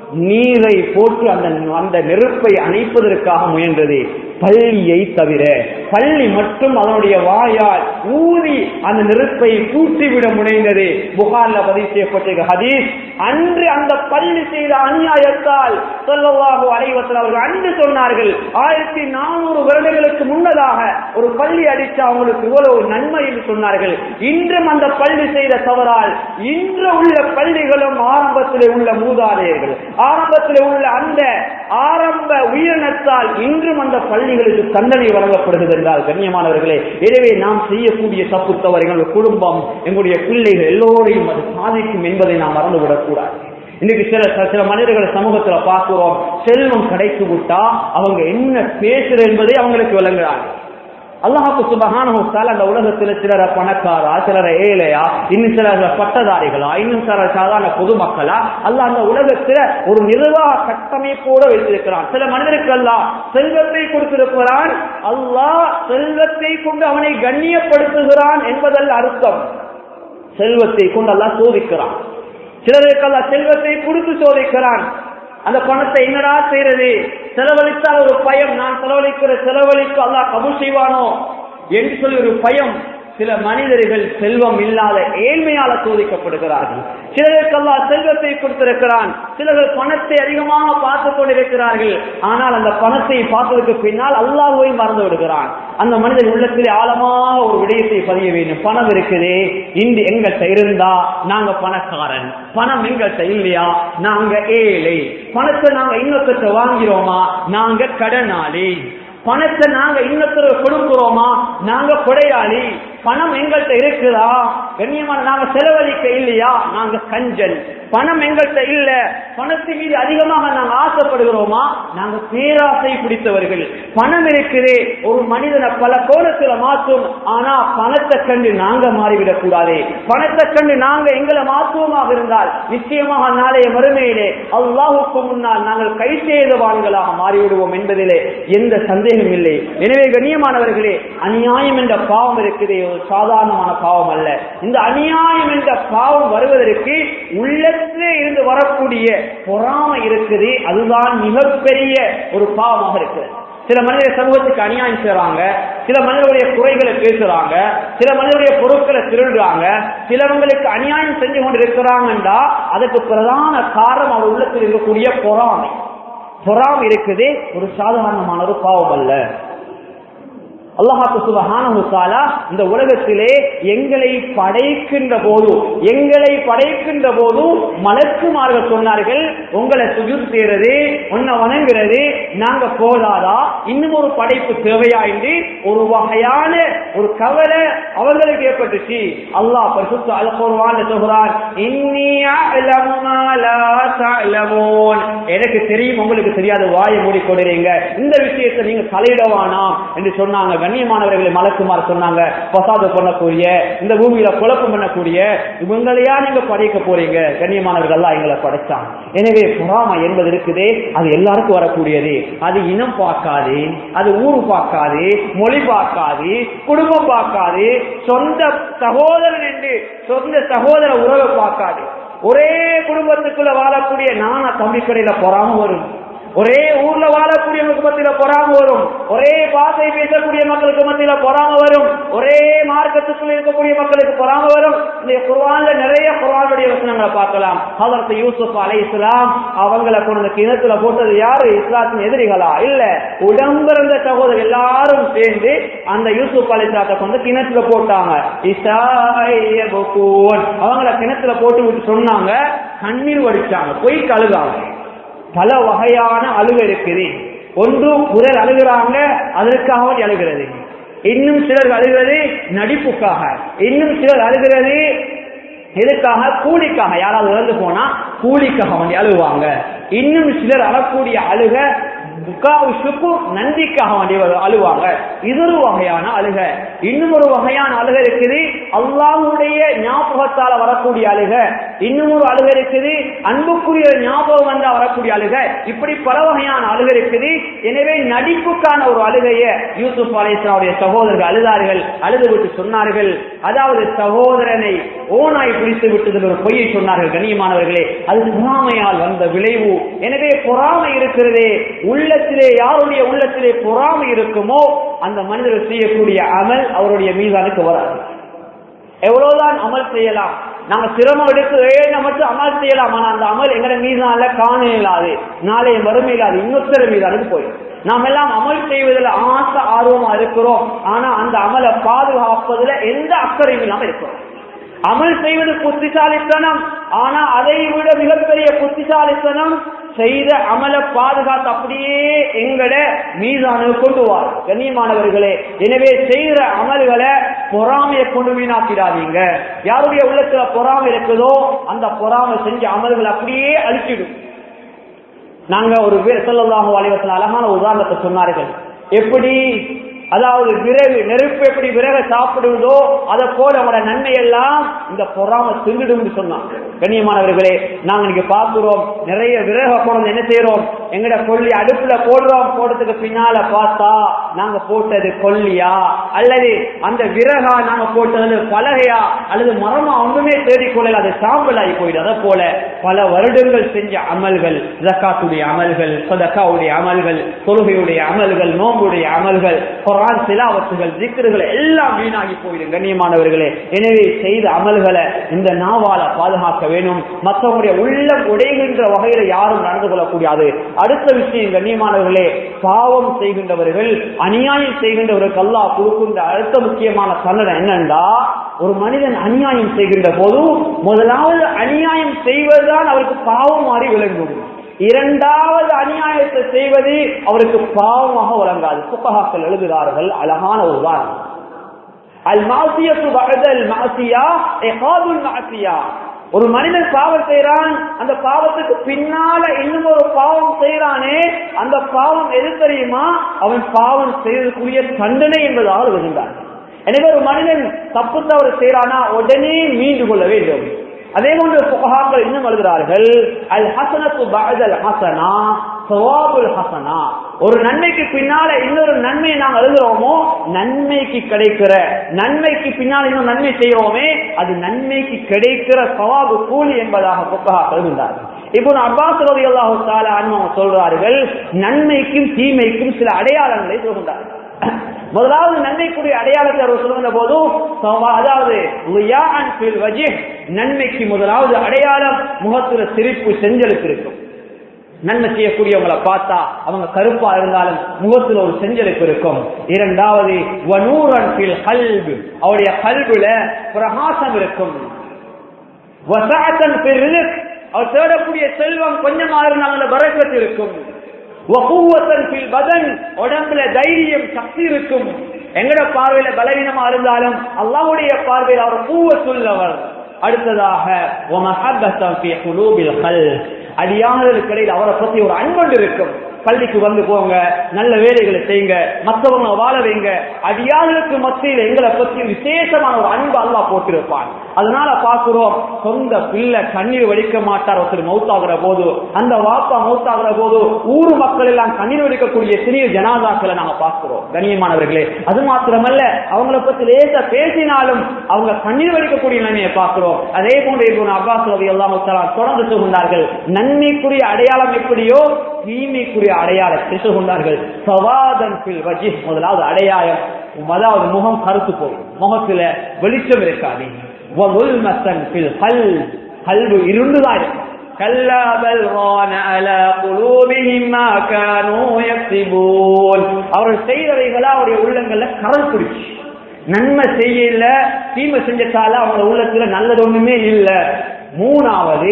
நீரை போட்டு அந்த அந்த நெருப்பை அணைப்பதற்காக முயன்றது பள்ளியை தவிர பள்ளி மட்டும் அதனுடைய வாயால் ஊதி அந்த நெருப்பை தூற்றிவிட முனைந்தது புகார்ல பதிவு செய்யப்பட்ட ஹதீஸ் அன்று அந்த பள்ளி செய்த அநியாயத்தால் சொல்லவாக அலைவசல் அவர்கள் அன்று சொன்னார்கள் ஆயிரத்தி நானூறு வருடங்களுக்கு முன்னதாக ஒரு பள்ளி அடித்து அவங்களுக்கு இவ்வளவு நன்மை என்று சொன்னார்கள் இன்றும் அந்த பள்ளி செய்த தவறால் இன்று உள்ள பள்ளிகளும் ஆரம்பத்தில் உள்ள மூதாதையர்கள் ஆரம்பத்தில் உள்ள அந்த ஆரம்ப உயிரினத்தால் இன்றும் அந்த பள்ளிகளுக்கு தண்டனை வழங்கப்படுகிறது என்றால் கண்ணியமானவர்களே எனவே நாம் செய்யக்கூடிய தப்பு தவறுகள் குடும்பம் எங்களுடைய பிள்ளைகள் எல்லோரையும் அது சாதிக்கும் என்பதை நாம் மறந்துவிடக்கூடாது இன்னைக்கு சில சில மனிதர்களை சமூகத்துல பார்க்கிறோம் செல்வம் கிடைத்து விட்டா அவங்க என்ன பேசுற என்பதை அவங்களுக்கு விளங்குறாங்க அல்லாஹாக்கு சுபகான அந்த உலகத்துல சிலர பணக்காரா சிலர ஏழையா இன்னும் சிலர் பட்டதாரிகளா இன்னும் சிலர் சாதாரண பொதுமக்களா அல்லாஹ் அந்த உலகத்துல ஒரு நிர்வாக கட்டமைப்போட வைத்திருக்கிறான் சில மனிதருக்கு அல்லாஹ் செல்வத்தை கொடுத்திருக்கிறான் அல்லாஹ் செல்வத்தை கொண்டு அவனை கண்ணியப்படுத்துகிறான் என்பதல்ல அர்த்தம் செல்வத்தை கொண்டு அல்லாஹ் சோதிக்கிறான் சிலருக்கு அல்லாஹ் செல்வத்தை கொடுத்து சோதிக்கிறான் அந்த பணத்தை என்னடா செய்யறது செலவழித்தால் ஒரு பயம் நான் செலவழிக்கிற செலவழிக்கு அல்லாஹ் கபூல் செய்வானோ என்று சொல்லி ஒரு பயம் சில மனிதர்கள் செல்வம் இல்லாத ஏழ்மையால சோதிக்கப்படுகிறார்கள் சிலருக்கெல்லாம் செல்வத்தை கொடுத்திருக்கிறான் சிலர்கள் பணத்தை அதிகமாக பார்த்துக் கொண்டிருக்கிறார்கள் ஆனால் அந்த பணத்தை பார்த்ததுக்கு பின்னால் அல்லாஹுவை மறந்து விடுகிறான் அந்த மனிதன் உள்ளத்திலே ஆழமா ஒரு விடயத்தை பதிய வேண்டும் பணம் இருக்குது இன்று எங்கள்கிட்ட இருந்தா நாங்க பணக்காரன் பணம் எங்கள்கிட்ட இல்லையா நாங்க ஏழை பணத்தை நாங்க இன்னொருத்த வாங்கிறோமா நாங்க கடனாளி பணத்தை நாங்க இன்னொருத்தர் கொடுக்கிறோமா நாங்க கொடையாளி பணம் எங்கள்கிட்ட இருக்குதா கண்ணியமான நாங்க செலவழிக்க இல்லையா நாங்க கஞ்சன் பணம் எங்கள்கிட்ட இல்ல பணத்து மீது அதிகமாக நாங்க ஆசைப்படுகிறோமா நாங்க பேராசை பிடித்தவர்கள் பணம் இருக்குது ஒரு மனிதனை பல கோணத்துல மாற்றும் ஆனா பணத்தை கண்டு நாங்க மாறிவிடக் கூடாது பணத்தை கண்டு நாங்க எங்களை மாற்றுவோமாக இருந்தால் நிச்சயமாக நாளைய மறுமையிலே அல்லாஹுக்கு முன்னால் நாங்கள் கை செய்தவான்களாக மாறிவிடுவோம் என்பதிலே எந்த சந்தேகம் இல்லை எனவே கண்ணியமானவர்களே அநியாயம் என்ற பாவம் இருக்குது ஒரு சாதாரணமான பாவம் அல்ல இந்த அநியாயம் என்ற பாவம் வருவதற்கு உள்ளத்திலே இருந்து வரக்கூடிய பொறாமை இருக்குது அதுதான் மிகப்பெரிய ஒரு பாவமாக இருக்குது சில மனிதர் சமூகத்துக்கு அநியாயம் செய்றாங்க சில மனிதருடைய குறைகளை பேசுறாங்க சில மனிதருடைய பொருட்களை திருடுறாங்க சிலவங்களுக்கு அநியாயம் செஞ்சு கொண்டு இருக்கிறாங்கன்றா அதுக்கு பிரதான காரணம் அவர் உள்ளத்தில் இருக்கக்கூடிய பொறாமை பொறாமை இருக்குது ஒரு சாதாரணமான ஒரு பாவம் அல்ல அல்லாஹாக்கு சுபஹானஹு தஆலா இந்த உலகத்திலே எங்களை படைக்கின்ற போது எங்களை படைக்கின்ற போது மலக்குமார்கள் சொன்னார்கள் உங்களை சுஜூத் செய்யறது உன்னை வணங்குறது நாங்க போதாதா இன்னும் ஒரு படைப்பு தேவையா என்று ஒரு வகையான ஒரு கவலை அவர்களுக்கு ஏற்பட்டுச்சு அல்லாஹ் பரிசுத்த அல் குர்ஆன்ல சொல்றான் இன்னி அஅலமு மா லா தஅலமூன் எனக்கு தெரியும் உங்களுக்கு தெரியாத வாயை மூடிக்கொடுறீங்க இந்த விஷயத்தை நீங்க தலையிடவானா என்று சொன்னாங்க கண்ணியமானவர்களை மலக்குமார் சொன்னாங்க பசாது பண்ணக்கூடிய இந்த பூமியில குழப்பம் பண்ணக்கூடிய இவங்களையா நீங்க படைக்க போறீங்க கண்ணியமானவர்கள் எல்லாம் எங்களை படைச்சாங்க எனவே பொறாமை என்பது இருக்குதே அது எல்லாருக்கும் வரக்கூடியது அது இனம் பார்க்காது அது ஊர் பார்க்காது மொழி பார்க்காது குடும்பம் பார்க்காது சொந்த சகோதரன் என்று சொந்த சகோதர உறவை பார்க்காது ஒரே குடும்பத்துக்குள்ள வாழக்கூடிய நானா தம்பி கடையில பொறாம வரும் ஒரே ஊர்ல வாழக்கூடிய மத்தியில பொறாம வரும் ஒரே பாசை பேசக்கூடிய மக்களுக்கு மத்தியில பொறாம வரும் ஒரே மார்க்கத்துக்குள்ள இருக்கக்கூடிய மக்களுக்கு பொறாம வரும் இந்த குர்ஆன்ல நிறைய குர்ஆனுடைய வசனங்களை பார்க்கலாம் ஹதரத் யூசுப் அலை இஸ்லாம் அவங்களை கொண்டு கிணத்துல போட்டது யாரு இஸ்லாத்தின் எதிரிகளா இல்ல உடம்பிறந்த சகோதரர் எல்லாரும் சேர்ந்து அந்த யூசுப் அலை இஸ்லாத்தை கொண்டு கிணத்துல போட்டாங்க இசாயபுகூன் அவங்கள கிணத்துல போட்டு விட்டு சொன்னாங்க கண்ணீர் வடிச்சாங்க பொய் கழுகாங்க பல வகையான அழுகை இருக்குது ஒன்று குரல் அழுகிறாங்க அதற்காக அழுகிறது இன்னும் சிலர் அழுகிறது நடிப்புக்காக இன்னும் சிலர் அழுகிறது எதுக்காக கூலிக்காக யாராவது இறந்து போனா கூலிக்காக வேண்டி அழுவாங்க இன்னும் சிலர் அழக்கூடிய அழுக நன்றிக்காக வேண்டிய அழுவாங்க இது ஒரு வகையான அழுக இன்னும் ஒரு வகையான அழுக இருக்குது அல்லாவுடைய ஞாபகத்தால வரக்கூடிய அழுக இன்னும் ஒரு அழுகை இருக்குது அன்புக்குரிய ஞாபகம் வந்தா வரக்கூடிய அழுகை இப்படி பல வகையான அழுகை இருக்குது எனவே நடிப்புக்கான ஒரு அழுகைய யூசுப் அலேஸ்வருடைய சகோதரர்கள் அழுதார்கள் அழுது விட்டு சொன்னார்கள் அதாவது சகோதரனை ஓனாய் பிடித்து விட்டதில் ஒரு பொய்யை சொன்னார்கள் கண்ணியமானவர்களே அது பொறாமையால் வந்த விளைவு எனவே பொறாமை இருக்கிறதே உள்ளத்திலே யாருடைய உள்ளத்திலே பொறாமை இருக்குமோ அந்த மனிதர் செய்யக்கூடிய அமல் அவருடைய மீதானுக்கு வராது எவ்வளவுதான் அமல் செய்யலாம் நாங்க சிரமம் எடுத்து ஏழை மட்டும் அமல் செய்யலாம் ஆனா அந்த அமல் எங்கட மீதான காண இயலாது நாளைய வறுமை இல்லாது இன்னொருத்தர மீதானுக்கு போயிடும் நாம் எல்லாம் அமல் செய்வதில் ஆசை ஆர்வமா இருக்கிறோம் ஆனா அந்த அமலை பாதுகாப்பதுல எந்த அக்கறையும் இல்லாம இருக்கிறோம் அமல் செய்வது புத்திசாலித்தனம் ஆனா அதை விட மிகப்பெரிய புத்திசாலித்தனம் செய்த அமல பாதுகாத்து அப்படியே எங்கட மீதான கொண்டு வார் கண்ணியமானவர்களே எனவே செய்கிற அமல்களை பொறாமையை கொண்டு வீணாக்கிடாதீங்க யாருடைய உள்ளத்துல பொறாமை இருக்குதோ அந்த பொறாமை செஞ்ச அமல்கள் அப்படியே அழிச்சிடும் நாங்க ஒரு பேர் சொல்லலாம் வலிவத்தில் அழகான உதாரணத்தை சொன்னார்கள் எப்படி அதாவது விறகு நெருப்பு எப்படி விறகு சாப்பிடுவதோ அதை போல அவங்களோட நன்மை எல்லாம் இந்த பொறாம தின்னுடும் சொன்னாங்க கண்ணியமானவர்களே நாங்க இன்னைக்கு பார்க்கிறோம் நிறைய விறக போனது என்ன செய்யறோம் எங்கட கொல்லி அடுப்புல போடுறோம் போடுறதுக்கு பின்னால பார்த்தா நாங்க போட்டது கொல்லியா அல்லது அந்த விறகா நாங்க போட்டது பலகையா அல்லது மரமா ஒன்றுமே தேடிக்கொள்ளல அது சாம்பலாகி போயிடும் அதை போல பல வருடங்கள் செஞ்ச அமல்கள் ஜக்காத்துடைய அமல்கள் சதக்காவுடைய அமல்கள் தொழுகையுடைய அமல்கள் நோம்புடைய அமல்கள் குரான் சிலாவத்துகள் திக்ருகள் எல்லாம் வீணாகி போயிடும் கண்ணியமானவர்களே எனவே செய்த அமல்களை இந்த நாவால பாதுகாக்க வேணும் மற்றவங்களுடைய உள்ளம் உடைகின்ற வகையில யாரும் நடந்து கொள்ளக்கூடாது அடுத்த விஷயம் கண்ணியமானவர்களே பாவம் செய்கின்றவர்கள் அநியாயம் செய்கின்றவர்களுக்கு அல்லாஹ் கொடுக்கின்ற அடுத்த முக்கியமான தண்டனை என்னன்னா ஒரு மனிதன் அநியாயம் செய்கின்ற போது முதலாவது அநியாயம் செய்வதுதான் அவருக்கு பாவம் மாறி விளங்கும் இரண்டாவது அநியாயத்தை செய்வது அவருக்கு பாவமாக வழங்காது புத்தகாக்கள் எழுதுகிறார்கள் அழகான ஒரு உதாரணம் அல் மாசியத்து பகதல் மாசியா எகாதுல் மாசியா ஒரு மனிதன் பாவம் செய்யறான் அந்த பாவத்துக்கு பின்னால இன்னும் ஒரு பாவம் செய்யறானே அந்த பாவம் எது தெரியுமா அவன் பாவம் செய்யக்கூடிய தண்டனை என்பதாக விழுந்தான் எனவே ஒரு மனிதன் தப்பு தவறு செய்யறானா உடனே மீண்டு கொள்ள வேண்டும் அதே போன்று புகாக்கள் இன்னும் எழுதுகிறார்கள் அல் ஹசனத்து பகதல் ஹசனா சவாபுல் ஹசனா ஒரு நன்மைக்கு பின்னால இன்னொரு நன்மையை நாங்கள் எழுதுறோமோ நன்மைக்கு கிடைக்கிற நன்மைக்கு பின்னால் இன்னும் நன்மை செய்யறோமே அது நன்மைக்கு கிடைக்கிற சவாபு கூலி என்பதாக புக்கா எழுதுகிறார்கள் இப்போ அப்பாஸ் ரவி அல்லாஹு அவங்க சொல்றார்கள் நன்மைக்கும் தீமைக்கும் சில அடையாளங்களை சொல்கின்றார்கள் முதலாவது நன்மைக்குரிய அடையாளத்தை அவர் சொல்லுகின்ற போதும் அதாவது நன்மைக்கு முதலாவது அடையாளம் முகத்துல சிரிப்பு செஞ்சலுக்கு இருக்கும் நன்மை செய்யக்கூடியவங்களை பார்த்தா அவங்க கருப்பா இருந்தாலும் முகத்துல ஒரு செஞ்சலுக்கு இருக்கும் இரண்டாவது வனூரன் பில் கல்பு அவருடைய கல்வில பிரகாசம் இருக்கும் அவர் தேடக்கூடிய செல்வம் கொஞ்சமா இருந்தாலும் வரக்கத்து இருக்கும் உடம்புல தைரியம் சக்தி இருக்கும் எங்கட பார்வையில பலவீனமா இருந்தாலும் அல்லாவுடைய பார்வையில் அவர் பூவத்துள்ளவர் அடுத்ததாக அடியானதற்கு இடையில் அவரை பத்தி ஒரு அன்பொண்டு இருக்கும் பள்ளிக்கு வந்து போங்க நல்ல வேலைகளை செய்யுங்க மற்றவங்க வாழ வைங்க அடியார்களுக்கு மத்தியில் எங்களை பத்தி விசேஷமான ஒரு அன்பு அல்லா போட்டிருப்பான் அதனால பாக்குறோம் சொந்த பிள்ளை கண்ணீர் வடிக்க மாட்டார் ஒருத்தர் மௌத்தாகிற போது அந்த வாப்பா மௌத்தாகிற போது ஊர் மக்கள் எல்லாம் கண்ணீர் வடிக்கக்கூடிய சிறிய ஜனாதாக்களை நாங்க பார்க்கிறோம் கண்ணியமானவர்களே அது மாத்திரமல்ல அவங்கள பத்தி லேசா பேசினாலும் அவங்க கண்ணீர் வடிக்கக்கூடிய நிலைமையை பார்க்கிறோம் அதே போன்று இப்போ அப்பாஸ் ரவி எல்லாம் தொடர்ந்து சொல்கின்றார்கள் நன்மைக்குரிய அடையாளம் எப்படியோ தீமைக்குரிய அடையாளத்தை சொல்கின்றார்கள் சவாதன் பில் வஜி முதலாவது அடையாளம் அதாவது முகம் கருத்து போகும் முகத்துல வெளிச்சம் இருக்காது கல்வு இருண்டுதான் இருக்கும் كلا بل ران على قلوبهم ما كانوا يكسبون அவர்கள் செய்தவைகளா அவருடைய உள்ளங்கள்ல கரல் பிடிச்சு நன்மை செய்யல தீமை செஞ்சதால அவங்க உள்ளத்துல நல்லது ஒண்ணுமே இல்ல மூணாவது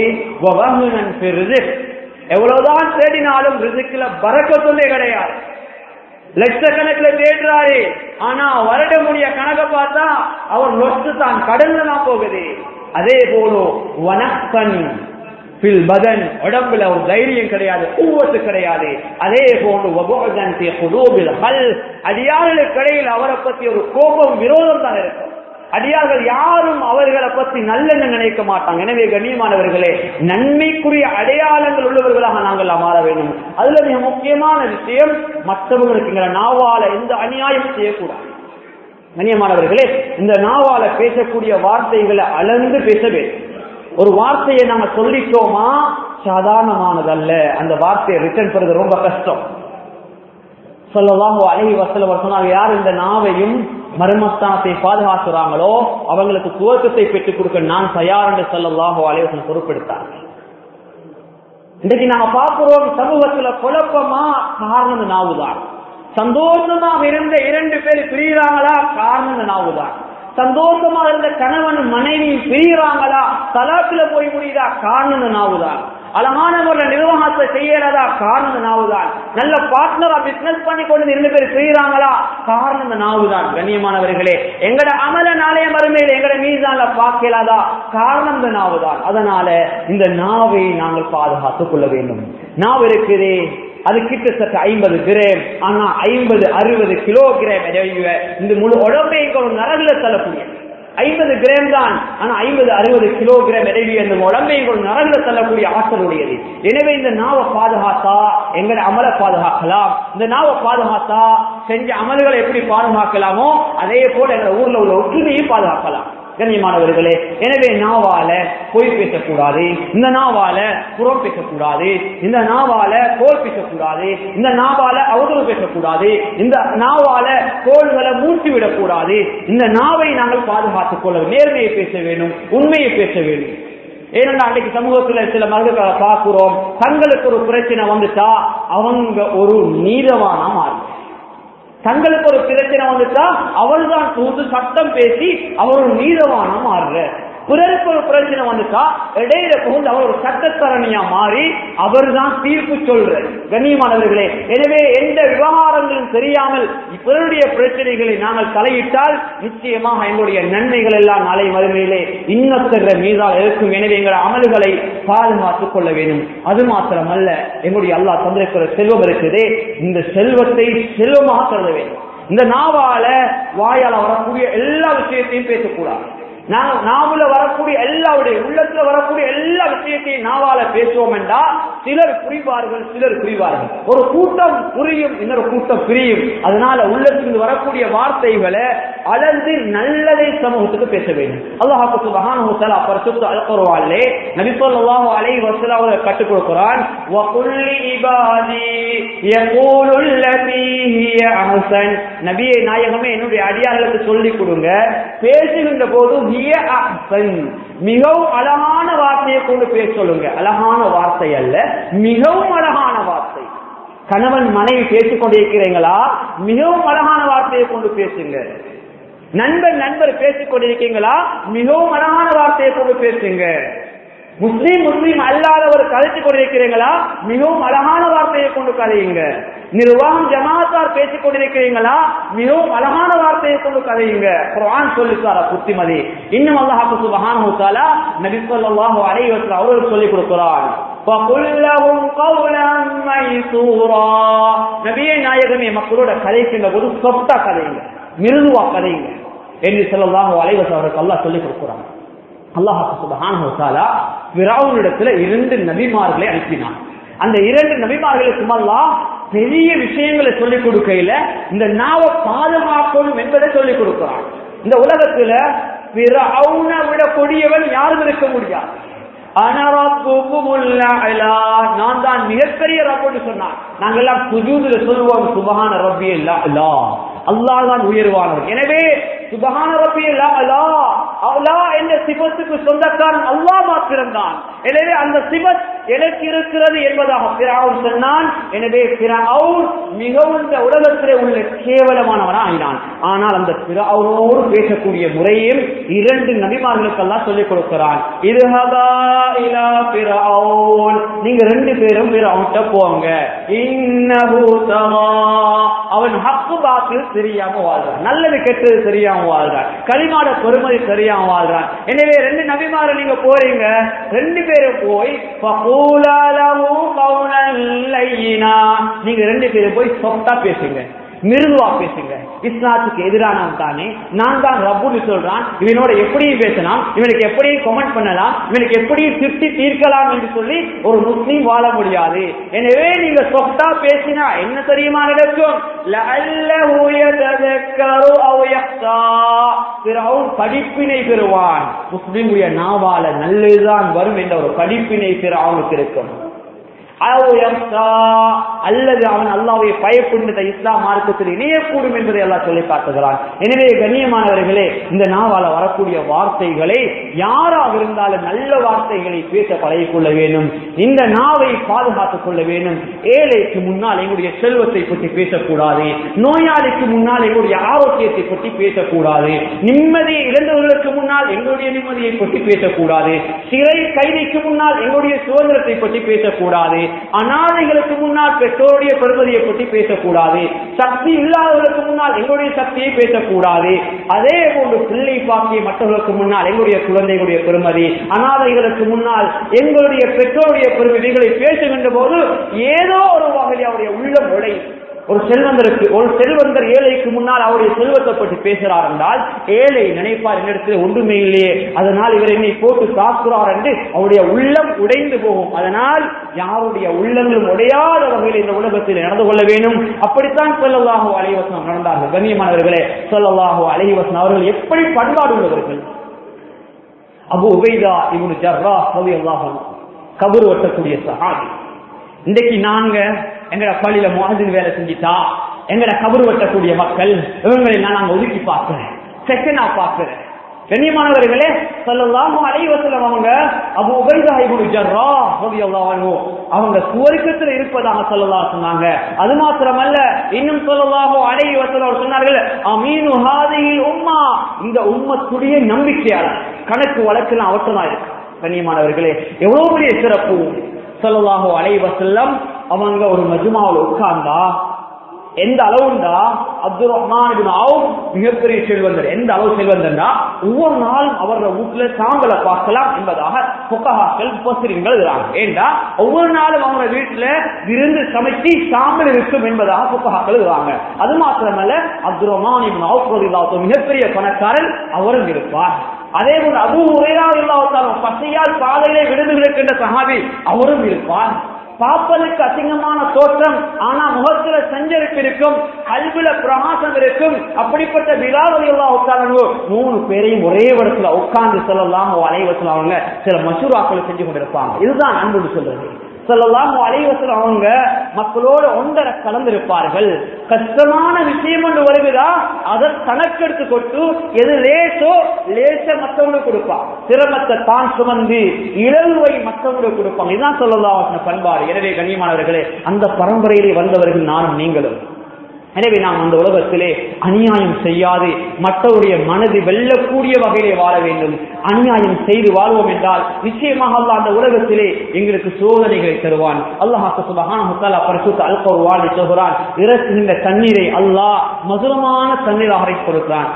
எவ்வளவுதான் தேடினாலும் ரிசுக்குல பறக்கத்துள்ளே கிடையாது லட்சக்கணக்கில் தேடுறாரு ஆனா வருட முடிய கணக்க பார்த்தா அவர் லொட்டு தான் கடல்ல தான் போகுது அதே போல வனப்பன் பதன் உடம்புல ஒரு தைரியம் கிடையாது கூவத்து கிடையாது அதே போன்று அடியார்களுக்கு இடையில் அவரை பத்தி ஒரு கோபம் விரோதம் தான் இருக்கும் அடியார்கள் யாரும் அவர்களை பத்தி நல்லெண்ண நினைக்க மாட்டாங்க எனவே கண்ணியமானவர்களே நன்மைக்குரிய அடையாளங்கள் உள்ளவர்களாக நாங்கள் மாற வேண்டும் அதுல மிக முக்கியமான விஷயம் மற்றவர்களுக்கு எங்களை நாவால எந்த அநியாயம் செய்யக்கூடாது கண்ணியமானவர்களே இந்த நாவால பேசக்கூடிய வார்த்தைகளை அளந்து பேச வேண்டும் ஒரு வார்த்தையை நாங்க சொல்லிட்டோமா சாதாரணமானதல்ல அந்த வார்த்தையை ரிட்டர்ன் பெறுறது ரொம்ப கஷ்டம் சொல்லலாம் அழகி வசல சொன்னாங்க யார் இந்த நாவையும் மர்மஸ்தானத்தை பாதுகாக்கிறாங்களோ அவங்களுக்கு துவக்கத்தை பெற்றுக் கொடுக்க நான் தயார் என்று சொல்லலாக அலைவசன் பொறுப்பெடுத்தார் இன்றைக்கு நாங்க பார்க்கிறோம் சமூகத்துல குழப்பமா காரணம் இந்த நாவுதான் சந்தோஷமாக இருந்த இரண்டு பேர் பிரிகிறாங்களா காரணம் இந்த நாவுதான் சந்தோஷமா இருந்த கணவன் மனைவி பிரிகிறாங்களா தலாத்துல போய் முடியுதா காரணம் இந்த நாவுதான் அழகான முறையில் நிர்வாகத்தை செய்யறதா காரணம் இந்த நாவுதான் நல்ல பார்ட்னரா பிசினஸ் பண்ணி கொண்டு இரண்டு பேர் செய்யறாங்களா காரணம் இந்த நாவுதான் கண்ணியமானவர்களே எங்கட அமல நாளைய மறுமையில் எங்கட மீதான்ல பார்க்கலாதா காரணம் இந்த நாவுதான் அதனால இந்த நாவை நாங்கள் பாதுகாத்துக் கொள்ள வேண்டும் நாவு இருக்குதே அது கிட்டத்தட்ட ஐம்பது கிராம் ஆனா ஐம்பது அறுபது கிலோகிராம் இந்த முழு உடம்பையும் ஒரு நரகுல தள்ளக்கூடிய ஐம்பது கிராம் தான் ஆனா ஐம்பது அறுபது கிலோகிராம் இடைவெளி அந்த உடம்பையும் ஒரு நரகுல தள்ளக்கூடிய ஆற்றல் உடையது எனவே இந்த நாவை பாதுகாத்தா எங்களை அமல பாதுகாக்கலாம் இந்த நாவை பாதுகாத்தா செஞ்ச அமல்களை எப்படி பாதுகாக்கலாமோ அதே போல எங்க ஊர்ல உள்ள ஒற்றுமையும் பாதுகாக்கலாம் கண்ணியமானவர்களே எனவே நாவால பொய் பேசக்கூடாது இந்த நாவால புறம் பேசக்கூடாது இந்த நாவால கோல் பேசக்கூடாது இந்த நாவால அவதூறு பேசக்கூடாது இந்த நாவால கோள்களை மூட்டி விடக்கூடாது இந்த நாவை நாங்கள் பாதுகாத்துக் கொள்ள நேர்மையை பேச வேண்டும் உண்மையை பேச வேண்டும் ஏனென்றா அன்றைக்கு சமூகத்துல சில மருந்துகளை பார்க்கிறோம் தங்களுக்கு ஒரு பிரச்சனை வந்துட்டா அவங்க ஒரு நீதவான மாறி தங்களுக்கு ஒரு பிரச்சனை வந்துட்டா அவள் தான் தூது சட்டம் பேசி அவர் ஒரு நீதவான மாறுற பிறருக்கு ஒரு பிரச்சனை வந்துட்டா இடையில புகுந்து அவர் ஒரு சட்டத்தரணியா மாறி அவர் தான் தீர்ப்பு சொல்ற கண்ணியமானவர்களே எனவே எந்த விவகாரங்களும் தெரியாமல் பிறருடைய பிரச்சனைகளை நாங்கள் தலையிட்டால் நிச்சயமாக எங்களுடைய நன்மைகள் எல்லாம் நாளை மறுமையிலே இன்னொருத்தர மீதால் இருக்கும் எனவே எங்கள் அமல்களை பாதுகாத்துக் கொள்ள வேண்டும் அது மாத்திரமல்ல எங்களுடைய அல்லா தந்திருக்கிற செல்வம் இருக்குதே இந்த செல்வத்தை செல்வமாக கருத வேண்டும் இந்த நாவால வாயால வரக்கூடிய எல்லா விஷயத்தையும் பேசக்கூடாது நாங்கள் நாவல வரக்கூடிய எல்லாவுடைய உள்ளத்துல வரக்கூடிய எல்லா விஷயத்தையும் நாவால பேசுவோம் என்றா சிலர் புரிவார்கள் சிலர் புரிவார்கள் ஒரு கூட்டம் புரியும் இன்னொரு கூட்டம் பிரியும் அதனால உள்ளத்திலிருந்து வரக்கூடிய வார்த்தைகளை அளந்து நல்லதை சமூகத்துக்கு பேச வேண்டும் அல்லாஹாக்கு சுபஹானஹு தஆலா பரிசுத்த அல் குர்ஆனிலே நபி ஸல்லல்லாஹு அலைஹி வஸல்லம் அவர்கள் கற்றுக் கொடுக்கிறான் வ குல்லி இபாதி யகூலு அல்லதி ஹிய அஹ்சன் நபியே நாயகமே என்னுடைய அடியார்களுக்கு சொல்லி கொடுங்க பேசுகின்ற போது ஹிய அஹ்சன் மிகவும் அழகான வார்த்தையை கொண்டு பேச சொல்லுங்க அழகான வார்த்தை அல்ல மிகவும் அழகான வார்த்தை கணவன் மனைவி பேசிக் கொண்டிருக்கிறீங்களா மிகவும் அழகான வார்த்தையை கொண்டு பேசுங்க நண்பர் நண்பர் பேசிக் கொண்டிருக்கீங்களா மிகவும் அழகான வார்த்தையை கொண்டு பேசுங்க முஸ்லீம் முஸ்லீம் அல்லாதவர் கதைத்துக் கொண்டிருக்கிறீங்களா மிகவும் அழகான வார்த்தையை கொண்டு கதையுங்க நிர்வாகம் ஜமாத்தார் பேசிக் கொண்டிருக்கிறீங்களா மிகவும் அழகான வார்த்தையை கொண்டு கதையுங்க குர்ஆன் சொல்லித்தார புத்திமதி இன்னும் அல்லாஹ் சுபஹானஹு தஆலா நபி ஸல்லல்லாஹு அலைஹி வஸல்லம் அவர்கள் சொல்லி கொடுக்கிறார் فَقُلْ لَهُمْ قَوْلًا مَيْسُورًا நபியே நாயகமே மக்களோட கதைக்கின்ற போது சொத்தா கதைங்க மிருதுவா கதைங்க என்று சொல்லலாம் அலைவசம் அவருக்கு அல்லாஹ் சொல்லிக் கொடுக்கிறான் அல்லாஹ் சுபஹானஹு தஆலா ஃபிரௌனிடத்துல இரண்டு நபிமார்களை அனுப்பினான் அந்த இரண்டு நபிமார்களுக்கு அல்லாஹ் பெரிய விஷயங்களை சொல்லிக் கொடுக்கையில இந்த நாவை பாதுகாக்கணும் என்பதை சொல்லிக் கொடுக்கிறான் இந்த உலகத்துல ஃபிரௌனை விட கொடியவன் யாரும் இருக்க முடியாது நான் தான் மிகப்பெரிய ரப்பன்னு சொன்னான் நாங்க எல்லாம் சுஜூதுல சொல்லுவோம் சுபஹான ரப்பி அல்லா அல்லாஹ் தான் உயர்வானவர் எனவே சுபஹான ரப்பி அல்லா அல்லா என்ற சிபத்துக்கு சொந்தக்காரன் அல்லாஹ் மாத்திரம்தான் எனவே அந்த சிபத் எனக்கு இருக்கிறது என்பதாக பிராவுன் சொன்னான் எனவே பிராவுன் மிகவும் இந்த உலகத்திலே உள்ள கேவலமானவனா ஆயினான் ஆனால் அந்த பிராவுனோடு பேசக்கூடிய முறையும் இரண்டு நபிமார்களுக்கெல்லாம் சொல்லிக் கொடுக்கிறான் இதுஹதா இலா பிராவுன் நீங்க ரெண்டு பேரும் பிராவுன்ட்ட போங்க இன்னஹு தகா அவன் ஹக்கு பாக்கு தெரியாம வாழ்றான் நல்லது கெட்டது தெரியாம வாழ்றான் களிமாட பெருமதி தெரியாம வாழ்றான் எனவே ரெண்டு நபிமார நீங்க போறீங்க ரெண்டு பேரும் போய் நீங்க ரெண்டு பேரும் போய் சொத்தா பேசுங்க மிருதுவா பேசுங்க இஸ்லாத்துக்கு எதிரானவன் தானே நான் தான் ரப்புன்னு சொல்றான் இவனோட எப்படி பேசலாம் இவனுக்கு எப்படி கமெண்ட் பண்ணலாம் இவனுக்கு எப்படி திருப்தி தீர்க்கலாம் என்று சொல்லி ஒரு முஸ்லீம் வாழ முடியாது எனவே நீங்க சொத்தா பேசினா என்ன தெரியுமா நடக்கும் லஅல்லஹு யததக்கரு அவ் யக்ஷா ஃபிரௌன் படிப்பினை பெறுவான் முஸ்லிமுடைய நாவால நல்லதுதான் வரும் என்ற ஒரு படிப்பினை ஃபிரௌனுக்கு இருக்கும் அவ் யக்ஷா அல்லது அவன் அல்லாவை பயப்படுத்த இஸ்லாம் மார்க்கத்தில் இணையக்கூடும் என்பதை எல்லாம் சொல்லி காட்டுகிறான் எனவே கண்ணியமானவர்களே இந்த நாவால வரக்கூடிய வார்த்தைகளை யாராக இருந்தாலும் நல்ல வார்த்தைகளை பேச பழகிக் கொள்ள வேண்டும் இந்த நாவை பாதுகாத்துக் கொள்ள வேண்டும் ஏழைக்கு முன்னால் எங்களுடைய செல்வத்தை பற்றி பேசக்கூடாது நோயாளிக்கு முன்னால் எங்களுடைய ஆரோக்கியத்தை பற்றி பேசக்கூடாது நிம்மதியை இழந்தவர்களுக்கு முன்னால் எங்களுடைய நிம்மதியை பற்றி பேசக்கூடாது சிறை கைதிக்கு முன்னால் எங்களுடைய சுதந்திரத்தை பற்றி பேசக்கூடாது அனாதைகளுக்கு முன்னால் பெற்றோருடைய பெருமதியை பற்றி பேசக்கூடாது சக்தி இல்லாதவர்களுக்கு முன்னால் எங்களுடைய சக்தியை பேசக்கூடாது அதே போன்று பிள்ளை பாக்கிய மற்றவர்களுக்கு முன்னால் எங்களுடைய குழந்தைகளுடைய பெருமதி அனாதைகளுக்கு முன்னால் எங்களுடைய பெற்றோருடைய பெருமதிகளை பேசுகின்ற போது ஏதோ ஒரு வகையில் அவருடைய உள்ளம் உடையும் ஒரு செல்வந்தருக்கு ஒரு செல்வந்தர் ஏழைக்கு முன்னால் அவருடைய செல்வத்தை பற்றி பேசுகிறார் என்றால் ஏழை நினைப்பார் என்னிடத்தில் ஒன்றுமே இல்லையே அதனால் இவர் என்னை போட்டு தாக்குறார் என்று அவருடைய உள்ளம் உடைந்து போகும் அதனால் யாருடைய உள்ளங்களும் உடையாத வகையில் இந்த உலகத்தில் நடந்து கொள்ள வேண்டும் அப்படித்தான் சொல்லலாகோ அலைவசனம் நடந்தார்கள் கண்ணியமானவர்களே சொல்லலாகோ அலைவசனம் அவர்கள் எப்படி பண்பாடு உள்ளவர்கள் அபு உபைதா இவனு ஜர்ரா சொல்லி அல்லாஹன் கபர் ஒட்டக்கூடிய சஹாபி இன்றைக்கு நாங்க எங்கட பள்ளியில முகாசின் வேலை செஞ்சுட்டா எங்கட கபர் வெட்டக்கூடிய மக்கள் இவங்களை நான் அங்க ஒதுக்கி பார்க்கிறேன் செகண்டா பார்க்கிறேன் கண்ணியமானவர்களே சொல்லலாம் அலைவசலம் அவங்க அபு உபைதா இப்னு ஜர்ரா ரலியல்லாஹு அன்ஹு அவங்க சுவர்க்கத்தில் இருப்பதாக சொல்லலாம் சொன்னாங்க அது மாத்திரமல்ல இன்னும் சொல்லலாஹு அலைஹி வஸல்லம் அவர் சொன்னார்கள் அமீனு ஹாதிஹில் உம்மா இந்த உம்மத்துடைய நம்பிக்கையாளர் கணக்கு வழக்கெல்லாம் அவற்றமா இருக்கு கண்ணியமானவர்களே எவ்வளவு பெரிய சிறப்பு சொல்லலாஹு அலைஹி வஸல்லம் அவங்க ஒரு மஜ்மாவில் உட்கார்ந்தா எந்த அளவுண்டா அப்துல் ரஹ்மான் மிகப்பெரிய செல்வந்தர் எந்த அளவு செல்வந்தர்னா ஒவ்வொரு நாளும் அவரோட வீட்டுல சாம்பலை பார்க்கலாம் என்பதாக புக்கஹாக்கள் முப்பசிரியங்கள் இருக்கிறாங்க ஏண்டா ஒவ்வொரு நாளும் அவங்க வீட்டுல விருந்து சமைச்சு சாம்பல் இருக்கும் என்பதாக புக்கஹாக்கள் இருக்கிறாங்க அது மாத்திரமல்ல அப்துல் ரஹ்மான் மிகப்பெரிய பணக்காரன் அவரும் இருப்பார் அதே போல அபு உரையா இல்லாவிட்டாலும் பசையால் பாதையிலே விழுந்து கிடக்கின்ற சஹாபி அவரும் இருப்பார் பார்ப்பதற்கு அசிங்கமான தோற்றம் ஆனா முகத்துல சஞ்சரிப்பு இருக்கும் கல்வில பிரகாசம் இருக்கும் அப்படிப்பட்ட விழாவதி உட்காரனோ மூணு பேரையும் ஒரே இடத்துல உட்கார்ந்து சொல்லலாம் அலைவசம் அவங்க சில மசூராக்களை செஞ்சு கொண்டிருப்பாங்க இதுதான் அன்பு சொல்றது சொல்லலாம் அலைவசம் அவங்க மக்களோடு ஒன்றரை கலந்திருப்பார்கள் கஷ்டமான விஷயம் ஒன்று வருகிறா அதை கணக்கெடுத்து கொண்டு எது லேசோ லேச மற்றவங்களுக்கு கொடுப்பான் சிரமத்தை தான் சுமந்து இழவுவை மற்றவங்களுக்கு கொடுப்பாங்க இதுதான் சொல்லலாம் பண்பாடு எனவே கண்ணியமானவர்களே அந்த பரம்பரையிலே வந்தவர்கள் நானும் நீங்களும் எனவே நாம் அந்த உலகத்திலே அநியாயம் செய்யாது மற்றவருடைய மனது வெல்லக்கூடிய வகையிலே வாழ வேண்டும் அநியாயம் செய்து வாழ்வோம் என்றால் நிச்சயமாக அல்லாஹ் அந்த உலகத்திலே எங்களுக்கு சோதனைகளை தருவான் அல்லாஹாக்கு சுபகான பரிசுத்த அல்கோர் வாழ்ந்து சொல்கிறான் இறக்குகின்ற தண்ணீரை அல்லாஹ் மதுரமான தண்ணீராக இறக்கி கொடுக்கிறான்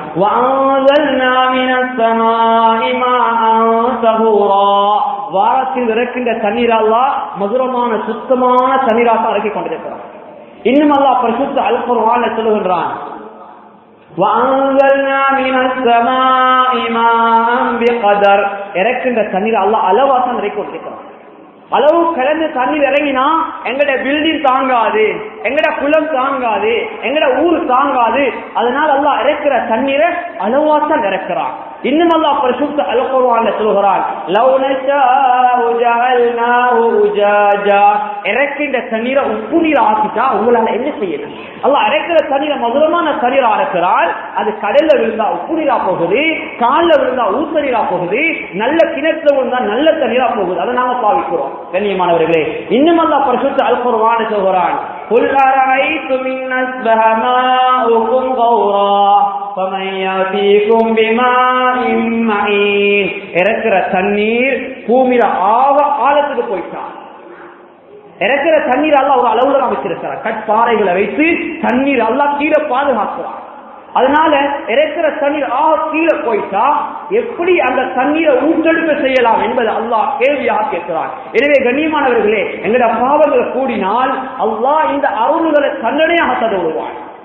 வாரத்தில் இறக்கின்ற தண்ணீர் அல்லாஹ் மதுரமான சுத்தமான தண்ணீராக இறக்கி கொண்டிருக்கிறான் இன்னும் அல்லா பரிசுத்த அல் குர்ஆன்ல சொல்லுகின்றான் وَأَنزَلْنَا مِنَ السَّمَاءِ مَاءً بِقَدَرٍ இறக்கின்ற தண்ணீர் அல்லாஹ் அளவாசம் இறக்கி கொண்டிருக்கிறான் அளவு கலந்து தண்ணீர் இறங்கினா எங்கட பில்டிங் தாங்காது எங்கட குளம் தாங்காது எங்கட ஊர் தாங்காது அதனால அல்லாஹ் இறக்குற தண்ணீரை அளவாசம் இறக்குறான் இன்னும் அல்லாஹ் பரிசுத்த அல் குர்ஆன்ல சொல்கிறான் லவ் நஷாஉ ஜஅல்னாஹு உஜாஜா இறக்கின்ற தண்ணீரை உப்பு நீர் ஆக்கிட்டா உங்களால என்ன செய்யணும் அல்லாஹ் இறக்குற தண்ணீரை மதுரமான தண்ணீரா இறக்கிறால் அது கடல்ல விழுந்தா உப்பு நீரா போகுது கால்ல விழுந்தா ஊத்த நீரா போகுது நல்ல கிணத்துல விழுந்தா நல்ல தண்ணீரா போகுது அதை நாம பாவிக்கிறோம் கண்ணியமானவர்களே இன்னும் அல்லாஹ் பரிசுத்த அல் குர்ஆன் சொல்கிறான் قل أرأيتم إن أصبح ماؤكم غورا فمن يأتيكم بماء معين இறக்கிற தண்ணீர் பூமியில ஆக ஆழத்துக்கு போயிட்டான் இறக்கிற தண்ணீர் அல்ல ஒரு அளவுல அமைச்சிருக்கிறார் கட்பாறைகளை வைத்து தண்ணீர் எல்லாம் கீழே பாதுகாக்கிறார் அதனால இறக்கிற தண்ணீர் ஆக கீழே போயிட்டா எப்படி அந்த தண்ணீரை ஊற்றெடுக்க செய்யலாம் என்பது அல்லாஹ் கேள்வியாக கேட்கிறார் எனவே கண்ணியமானவர்களே எங்கட பாவங்கள் கூடினால் அல்லாஹ் இந்த அருள்களை தண்டனையாக தருவான்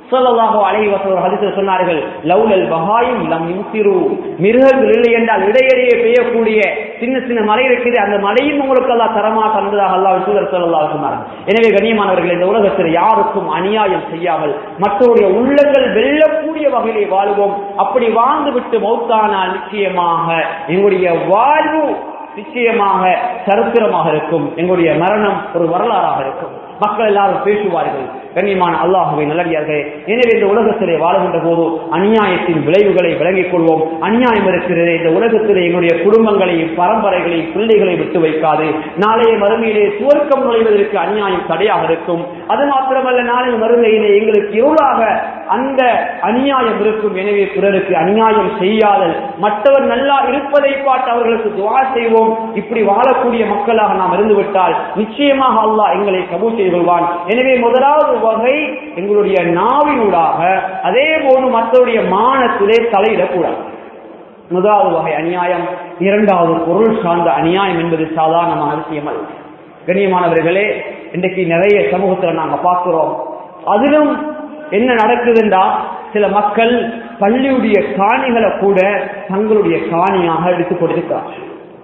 சொல்லலாகோ அலைவசவர் ஹதித்து சொன்னார்கள் லவ்லல் பகாயும் லம் யுசிரு மிருகங்கள் இல்லை என்றால் இடையிடையே பெய்யக்கூடிய சின்ன சின்ன மலை இருக்குது அந்த மலையும் உங்களுக்கு எல்லாம் தரமா தந்ததாக அல்லாஹ் சூழல் சொல்லலா சொன்னார்கள் எனவே கண்ணியமானவர்கள் இந்த உலகத்தில் யாருக்கும் அநியாயம் செய்யாமல் மற்றவருடைய உள்ளங்கள் வெல்லக்கூடிய வகையிலே வாழ்வோம் அப்படி வாழ்ந்து விட்டு மௌத்தானால் நிச்சயமாக எங்களுடைய வாழ்வு நிச்சயமாக சரித்திரமாக இருக்கும் எங்களுடைய மரணம் ஒரு வரலாறாக இருக்கும் மக்கள் எல்லாரும் பேசுவார்கள் கண்ணியமான அல்லாஹுவை நல்லடியார்கள் எனவே இந்த உலகத்திலே வாழுகின்ற போது அநியாயத்தின் விளைவுகளை விளங்கிக் கொள்வோம் அநியாயம் இருக்கிறது இந்த உலகத்திலே எங்களுடைய குடும்பங்களையும் பரம்பரைகளையும் பிள்ளைகளை விட்டு வைக்காது நாளைய மறுமையிலே சுவர்க்கம் நுழைவதற்கு அநியாயம் தடையாக இருக்கும் அது மாத்திரமல்ல நாளைய மறுமையிலே எங்களுக்கு இருளாக அந்த அநியாயம் இருக்கும் எனவே பிறருக்கு அநியாயம் செய்யாதல் மற்றவர் நல்லா இருப்பதை பார்த்து அவர்களுக்கு துவா செய்வோம் இப்படி வாழக்கூடிய மக்களாக நாம் இருந்துவிட்டால் நிச்சயமாக அல்லாஹ் எங்களை கபூல் செய்து கொள்வான் எனவே முதலாவது வகை எங்களுடைய நாவினூடாக அதே போன்று மற்றவருடைய மானத்திலே தலையிடக்கூடாது முதலாவது வகை அநியாயம் இரண்டாவது பொருள் சார்ந்த அநியாயம் என்பது சாதாரணமான விஷயம் அல்ல கண்ணியமானவர்களே இன்றைக்கு நிறைய சமூகத்தில் நாங்க பார்க்கிறோம் அதிலும் என்ன நடக்குதுண்டா சில மக்கள் பள்ளியுடைய காணிகளை கூட தங்களுடைய காணியாக எடுத்துக் கொடுக்கிறார்கள்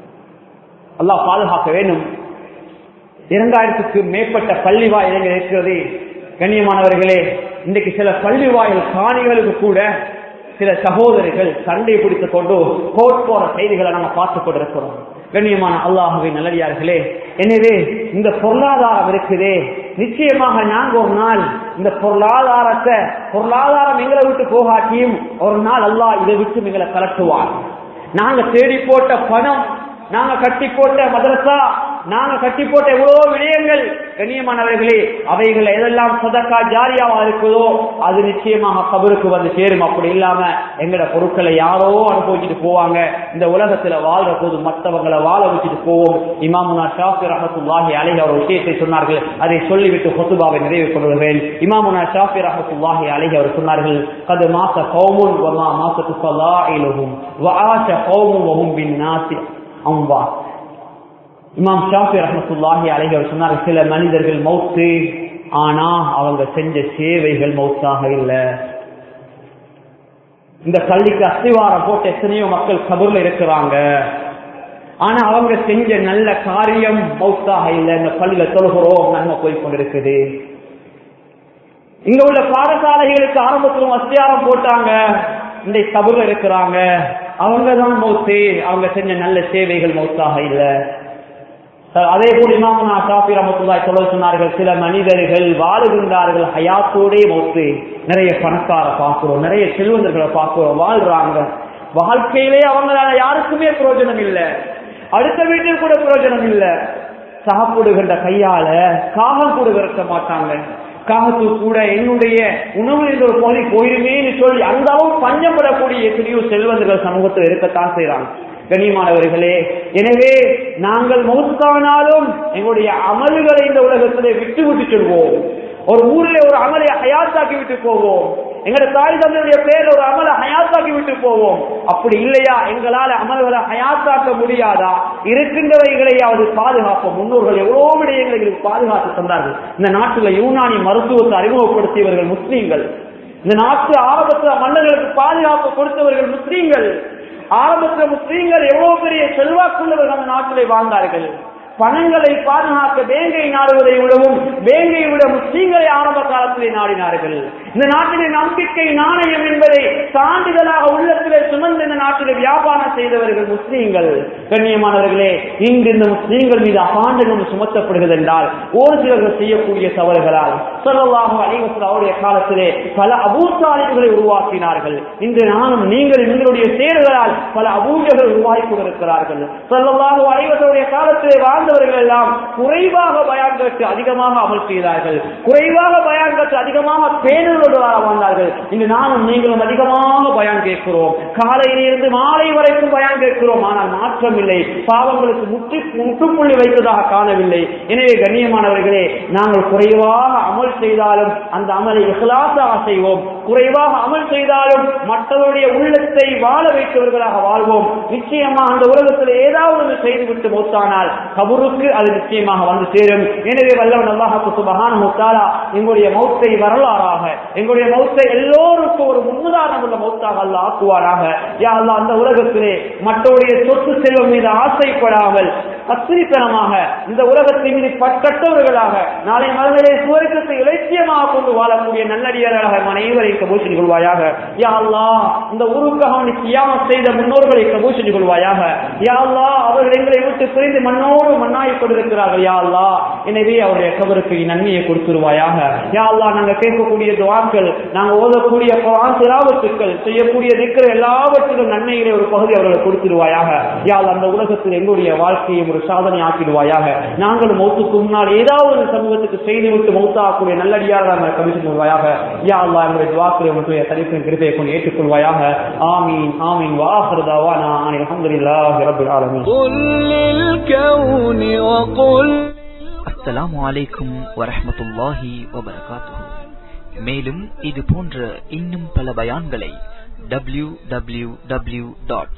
அல்லாஹ் பாதுகாக்க வேண்டும் இரண்டாயிரத்துக்கு மேற்பட்ட பள்ளி வாயில்கள் இருக்கிறது கண்ணியமானவர்களே இன்றைக்கு சில பள்ளி வாயில் காணிகளுக்கு கூட சில சகோதரிகள் சண்டை பிடித்துக் கொண்டு கோட் போற செய்திகளை நம்ம பார்த்துக் கொண்டிருக்கிறோம் கண்ணியமான அல்லாஹுவை நல்லடியார்களே எனவே இந்த பொருளாதாரம் இருக்குதே நிச்சயமாக நாங்க ஒரு நாள் இந்த பொருளாதாரத்தை பொருளாதாரம் எங்களை விட்டு போகாட்டியும் ஒரு நாள் அல்லாஹ் இதை விட்டு எங்களை கலட்டுவார் நாங்க தேடி போட்ட பணம் நாங்க கட்டி போட்ட மதரசா நாங்க கட்டி போட்ட எவ்வளவு விடயங்கள் கண்ணியமானவர்களே அவைகள் எதெல்லாம் சதக்கா ஜாரியாவா இருக்குதோ அது நிச்சயமாக கபருக்கு வந்து சேரும் அப்படி இல்லாம எங்கட பொருட்களை யாரோ அனுபவிச்சுட்டு போவாங்க இந்த உலகத்துல வாழ்ற போது மற்றவங்களை வாழ வச்சுட்டு போவோம் இமாமுனா ஷாஃபி ரஹத்துல்லாஹி அலைஹி அவர் விஷயத்தை சொன்னார்கள் அதை சொல்லிவிட்டு ஹொத்துபாவை நிறைவு கொண்டு வருகிறேன் இமாமுனா ஷாஃபி ரஹத்துல்லாஹி அலைஹி அவர் சொன்னார்கள் கது மாச கௌமுன் வமா மாசத்து ஃபலாயிலுஹும் வஆஷ கௌமுன் வஹும் பின் நாசி அம்பா இமாம் ஷாஃபி ரஹமத்துல்லாஹி அலைஹி அவர் சொன்னார் சில மனிதர்கள் மௌத்து ஆனா அவங்க செஞ்ச சேவைகள் மௌத்தாக இல்லை இந்த பள்ளிக்கு அஸ்திவாரம் போட்டு எத்தனையோ மக்கள் கபூர்ல இருக்கிறாங்க ஆனா அவங்க செஞ்ச நல்ல காரியம் மௌத்தாக இல்லை இந்த பள்ளியில தொழுகிறோம் நன்மை போய் கொண்டிருக்குது இங்க உள்ள பாடசாலைகளுக்கு ஆரம்பத்திலும் அஸ்தியாரம் போட்டாங்க இந்த கபூர்ல இருக்கிறாங்க அவங்க தான் மௌத்து அவங்க செஞ்ச நல்ல சேவைகள் மௌத்தாக இல்லை அதே போல் இமாமனா ஷாஃபி ரமத்துல்லாய் சொல்ல சொன்னார்கள் சில மனிதர்கள் வாழுகின்றார்கள் ஹயாத்தோடே மௌத்து நிறைய பணக்கார பார்க்கிறோம் நிறைய செல்வந்தர்களை பார்க்கிறோம் வாழ்றாங்க வாழ்க்கையிலே அவங்களால யாருக்குமே பிரயோஜனம் இல்லை அடுத்த வீட்டில் கூட பிரயோஜனம் இல்லை சாப்பிடுகின்ற கையால காகம் கூட விரட்ட மாட்டாங்க காகத்துக்கு கூட என்னுடைய உணவு என்ற ஒரு பகுதி போயிருமேன்னு சொல்லி அந்த அளவு பஞ்சப்படக்கூடிய எத்தனையோ செல்வந்தர்கள் சமூகத்தில் இருக்கத்தான் செய்யறாங்க கண்ணியமானவர்களே எனவே நாங்கள் மௌத்தானாலும் எங்களுடைய அமல்களை இந்த உலகத்திலே விட்டு விட்டு செல்வோம் ஒரு ஊரில் ஒரு அமலை ஹயாத்தாக்கி விட்டு போவோம் எங்களோட தாய் தந்தையுடைய பேர் ஒரு அமலை ஹயாத்தாக்கி விட்டு போவோம் அப்படி இல்லையா எங்களால் அமல்களை ஹயாத்தாக்க முடியாதா இருக்கின்றவைகளையாவது பாதுகாப்போம் முன்னோர்கள் எவ்வளோ விடயங்களை எங்களுக்கு பாதுகாத்து தந்தார்கள் இந்த நாட்டில் யூனானி மருத்துவத்தை அறிமுகப்படுத்தியவர்கள் முஸ்லீம்கள் இந்த நாட்டு ஆரம்பத்தில் மன்னர்களுக்கு பாதுகாப்பு கொடுத்தவர்கள் முஸ்லீம்கள் ஆரம்பத்தில் முஸ்லீம்கள் எவ்வளவு பெரிய செல்வாக்குள்ளவர்கள் அந்த நாட்டிலே வாழ்ந்தார்கள் பணங்களை பாதுகாக்க பேங்கை நாடுவதை விடவும் பேங்கை விட முஸ்லீம்களை ஆரம்ப காலத்திலே நாடினார்கள் இந்த நாட்டிலே நம்பிக்கை நாணயம் என்பதை சான்றிதழாக உள்ளத்திலே சுமந்து இந்த நாட்டிலே வியாபாரம் செய்தவர்கள் முஸ்லீம்கள் கண்ணியமானவர்களே இன்று இந்த முஸ்லீம்கள் மீது அபாண்டகம் சுமத்தப்படுகிறது என்றால் ஒரு சிலர்கள் செய்யக்கூடிய தவறுகளால் சொல்லலாக அனைவசர் அவருடைய காலத்திலே பல அபூசாலிகளை உருவாக்கினார்கள் இன்று நானும் நீங்கள் எங்களுடைய செயல்களால் பல அபூஜர்கள் உருவாக்கி கொண்டிருக்கிறார்கள் சொல்லலாக அனைவசருடைய காலத்திலே வாழ்ந்தவர்கள் எல்லாம் குறைவாக பயான் கேட்டு அதிகமாக அமல் செய்தார்கள் குறைவாக பயான் கேட்டு அதிகமாக பேணுதலாக வாழ்ந்தார்கள் இன்று நானும் நீங்களும் அதிகமாக பயான் கேட்கிறோம் காலையிலிருந்து மாலை வரைக்கும் பயான் கேட்கிறோம் ஆனால் மாற்றம் இல்லை பாவங்களுக்கு முற்று முற்றுப்புள்ளி வைத்ததாக காணவில்லை எனவே கண்ணியமானவர்களே நாங்கள் குறைவாக அமல் செய்தாலும் அந்த அமலை இஹ்லாசாக செய்வோம் குறைவாக அமல் செய்தாலும் மற்றவருடைய உள்ளத்தை வாழ வைத்தவர்களாக வாழ்வோம் நிச்சயமா அந்த உலகத்தில் ஏதாவது ஒன்று செய்துவிட்டு மௌத்தானால் கபருக்கு அது நிச்சயமாக வந்து சேரும் எனவே வல்லவன் அல்லாஹு சுபஹான முத்தாலா எங்களுடைய மௌத்தை வரலாறாக எங்களுடைய மௌத்தை எல்லோருக்கும் ஒரு முன்னுதாரணம் உள்ள மௌத்தாக அல்ல ஆக்குவாராக யா அல்லாஹ் அந்த உலகத்திலே மற்றவருடைய சொத்து செல்வம் மீது ஆசைப்படாமல் கத்திரித்தனமாக இந்த உலகத்தின் மீது பற்கட்டவர்களாக நாளை மறுமையிலே சுவர்க்கத்தை இலட்சியமாக கொண்டு வாழக்கூடிய நல்லடியார்களாக நம் அனைவரையும் கபூல் செஞ்சு கொள்வாயாக யா அல்லாஹ் இந்த ஊருக்காக நீ கியாமத் செய்த முன்னோர்களை கபூல் செஞ்சு கொள்வாயாக யா அல்லாஹ் அவர்கள் எங்களை விட்டு பிரிந்து மண்ணோடு மண்ணாய் கொண்டிருக்கிறார்கள் யா அல்லாஹ் எனவே அவருடைய கபருக்கு நன்மையை கொடுத்துருவாயாக யா அல்லாஹ் நாங்க கேட்கக்கூடிய துவாக்கள் நாங்க ஓதக்கூடிய குர்ஆன் திலாவத்துக்கள் செய்யக்கூடிய திக்ர் எல்லாவற்றிலும் நன்மைகளை ஒரு பகுதி அவர்களுக்கு கொடுத்துருவாயாக யா அல்லாஹ் அந்த உலகத்தில் எங்களுடைய வாழ்க்கையை ஒரு சாதனை ஆக்கிடுவாயாக நாங்களும் மௌத்துக்கு முன்னால் ஏதாவது ஒரு சமூகத்துக்கு செய்துவிட்டு மௌத்தாக்கூடிய நல்லடியாக நாங்கள் கமிஷன் கொள்வாயாக யா அல்லாஹ் எங்களுடைய துவாக்களை உங்களுடைய தனிப்பின் கிருப்பையை கொண்டு ஏற்றுக்கொள்வாயாக ஆமீன் ஆமீன் வாஹர்தாவா நான் அல்ஹம்துலில்லாஹி ரப்பில் ஆலமீன் قل للكون وقل அஸ்ஸலாமு அலைக்கும் வரஹ்மத்துல்லாஹி வபரகாத்துஹு மேலும் இது போன்ற இன்னும் பல பயான்களை W W W dot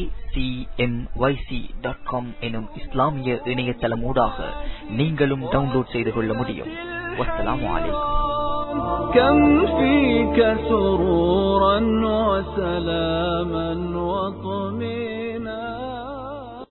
dot com எனும் இஸ்லாமிய இணையதளமூடாக நீங்களும் டவுன்லோட் செய்து கொள்ள முடியும் வஸ்ஸலாமு அலைக்கும் كم فيك سرورا وسلاما وطمئنا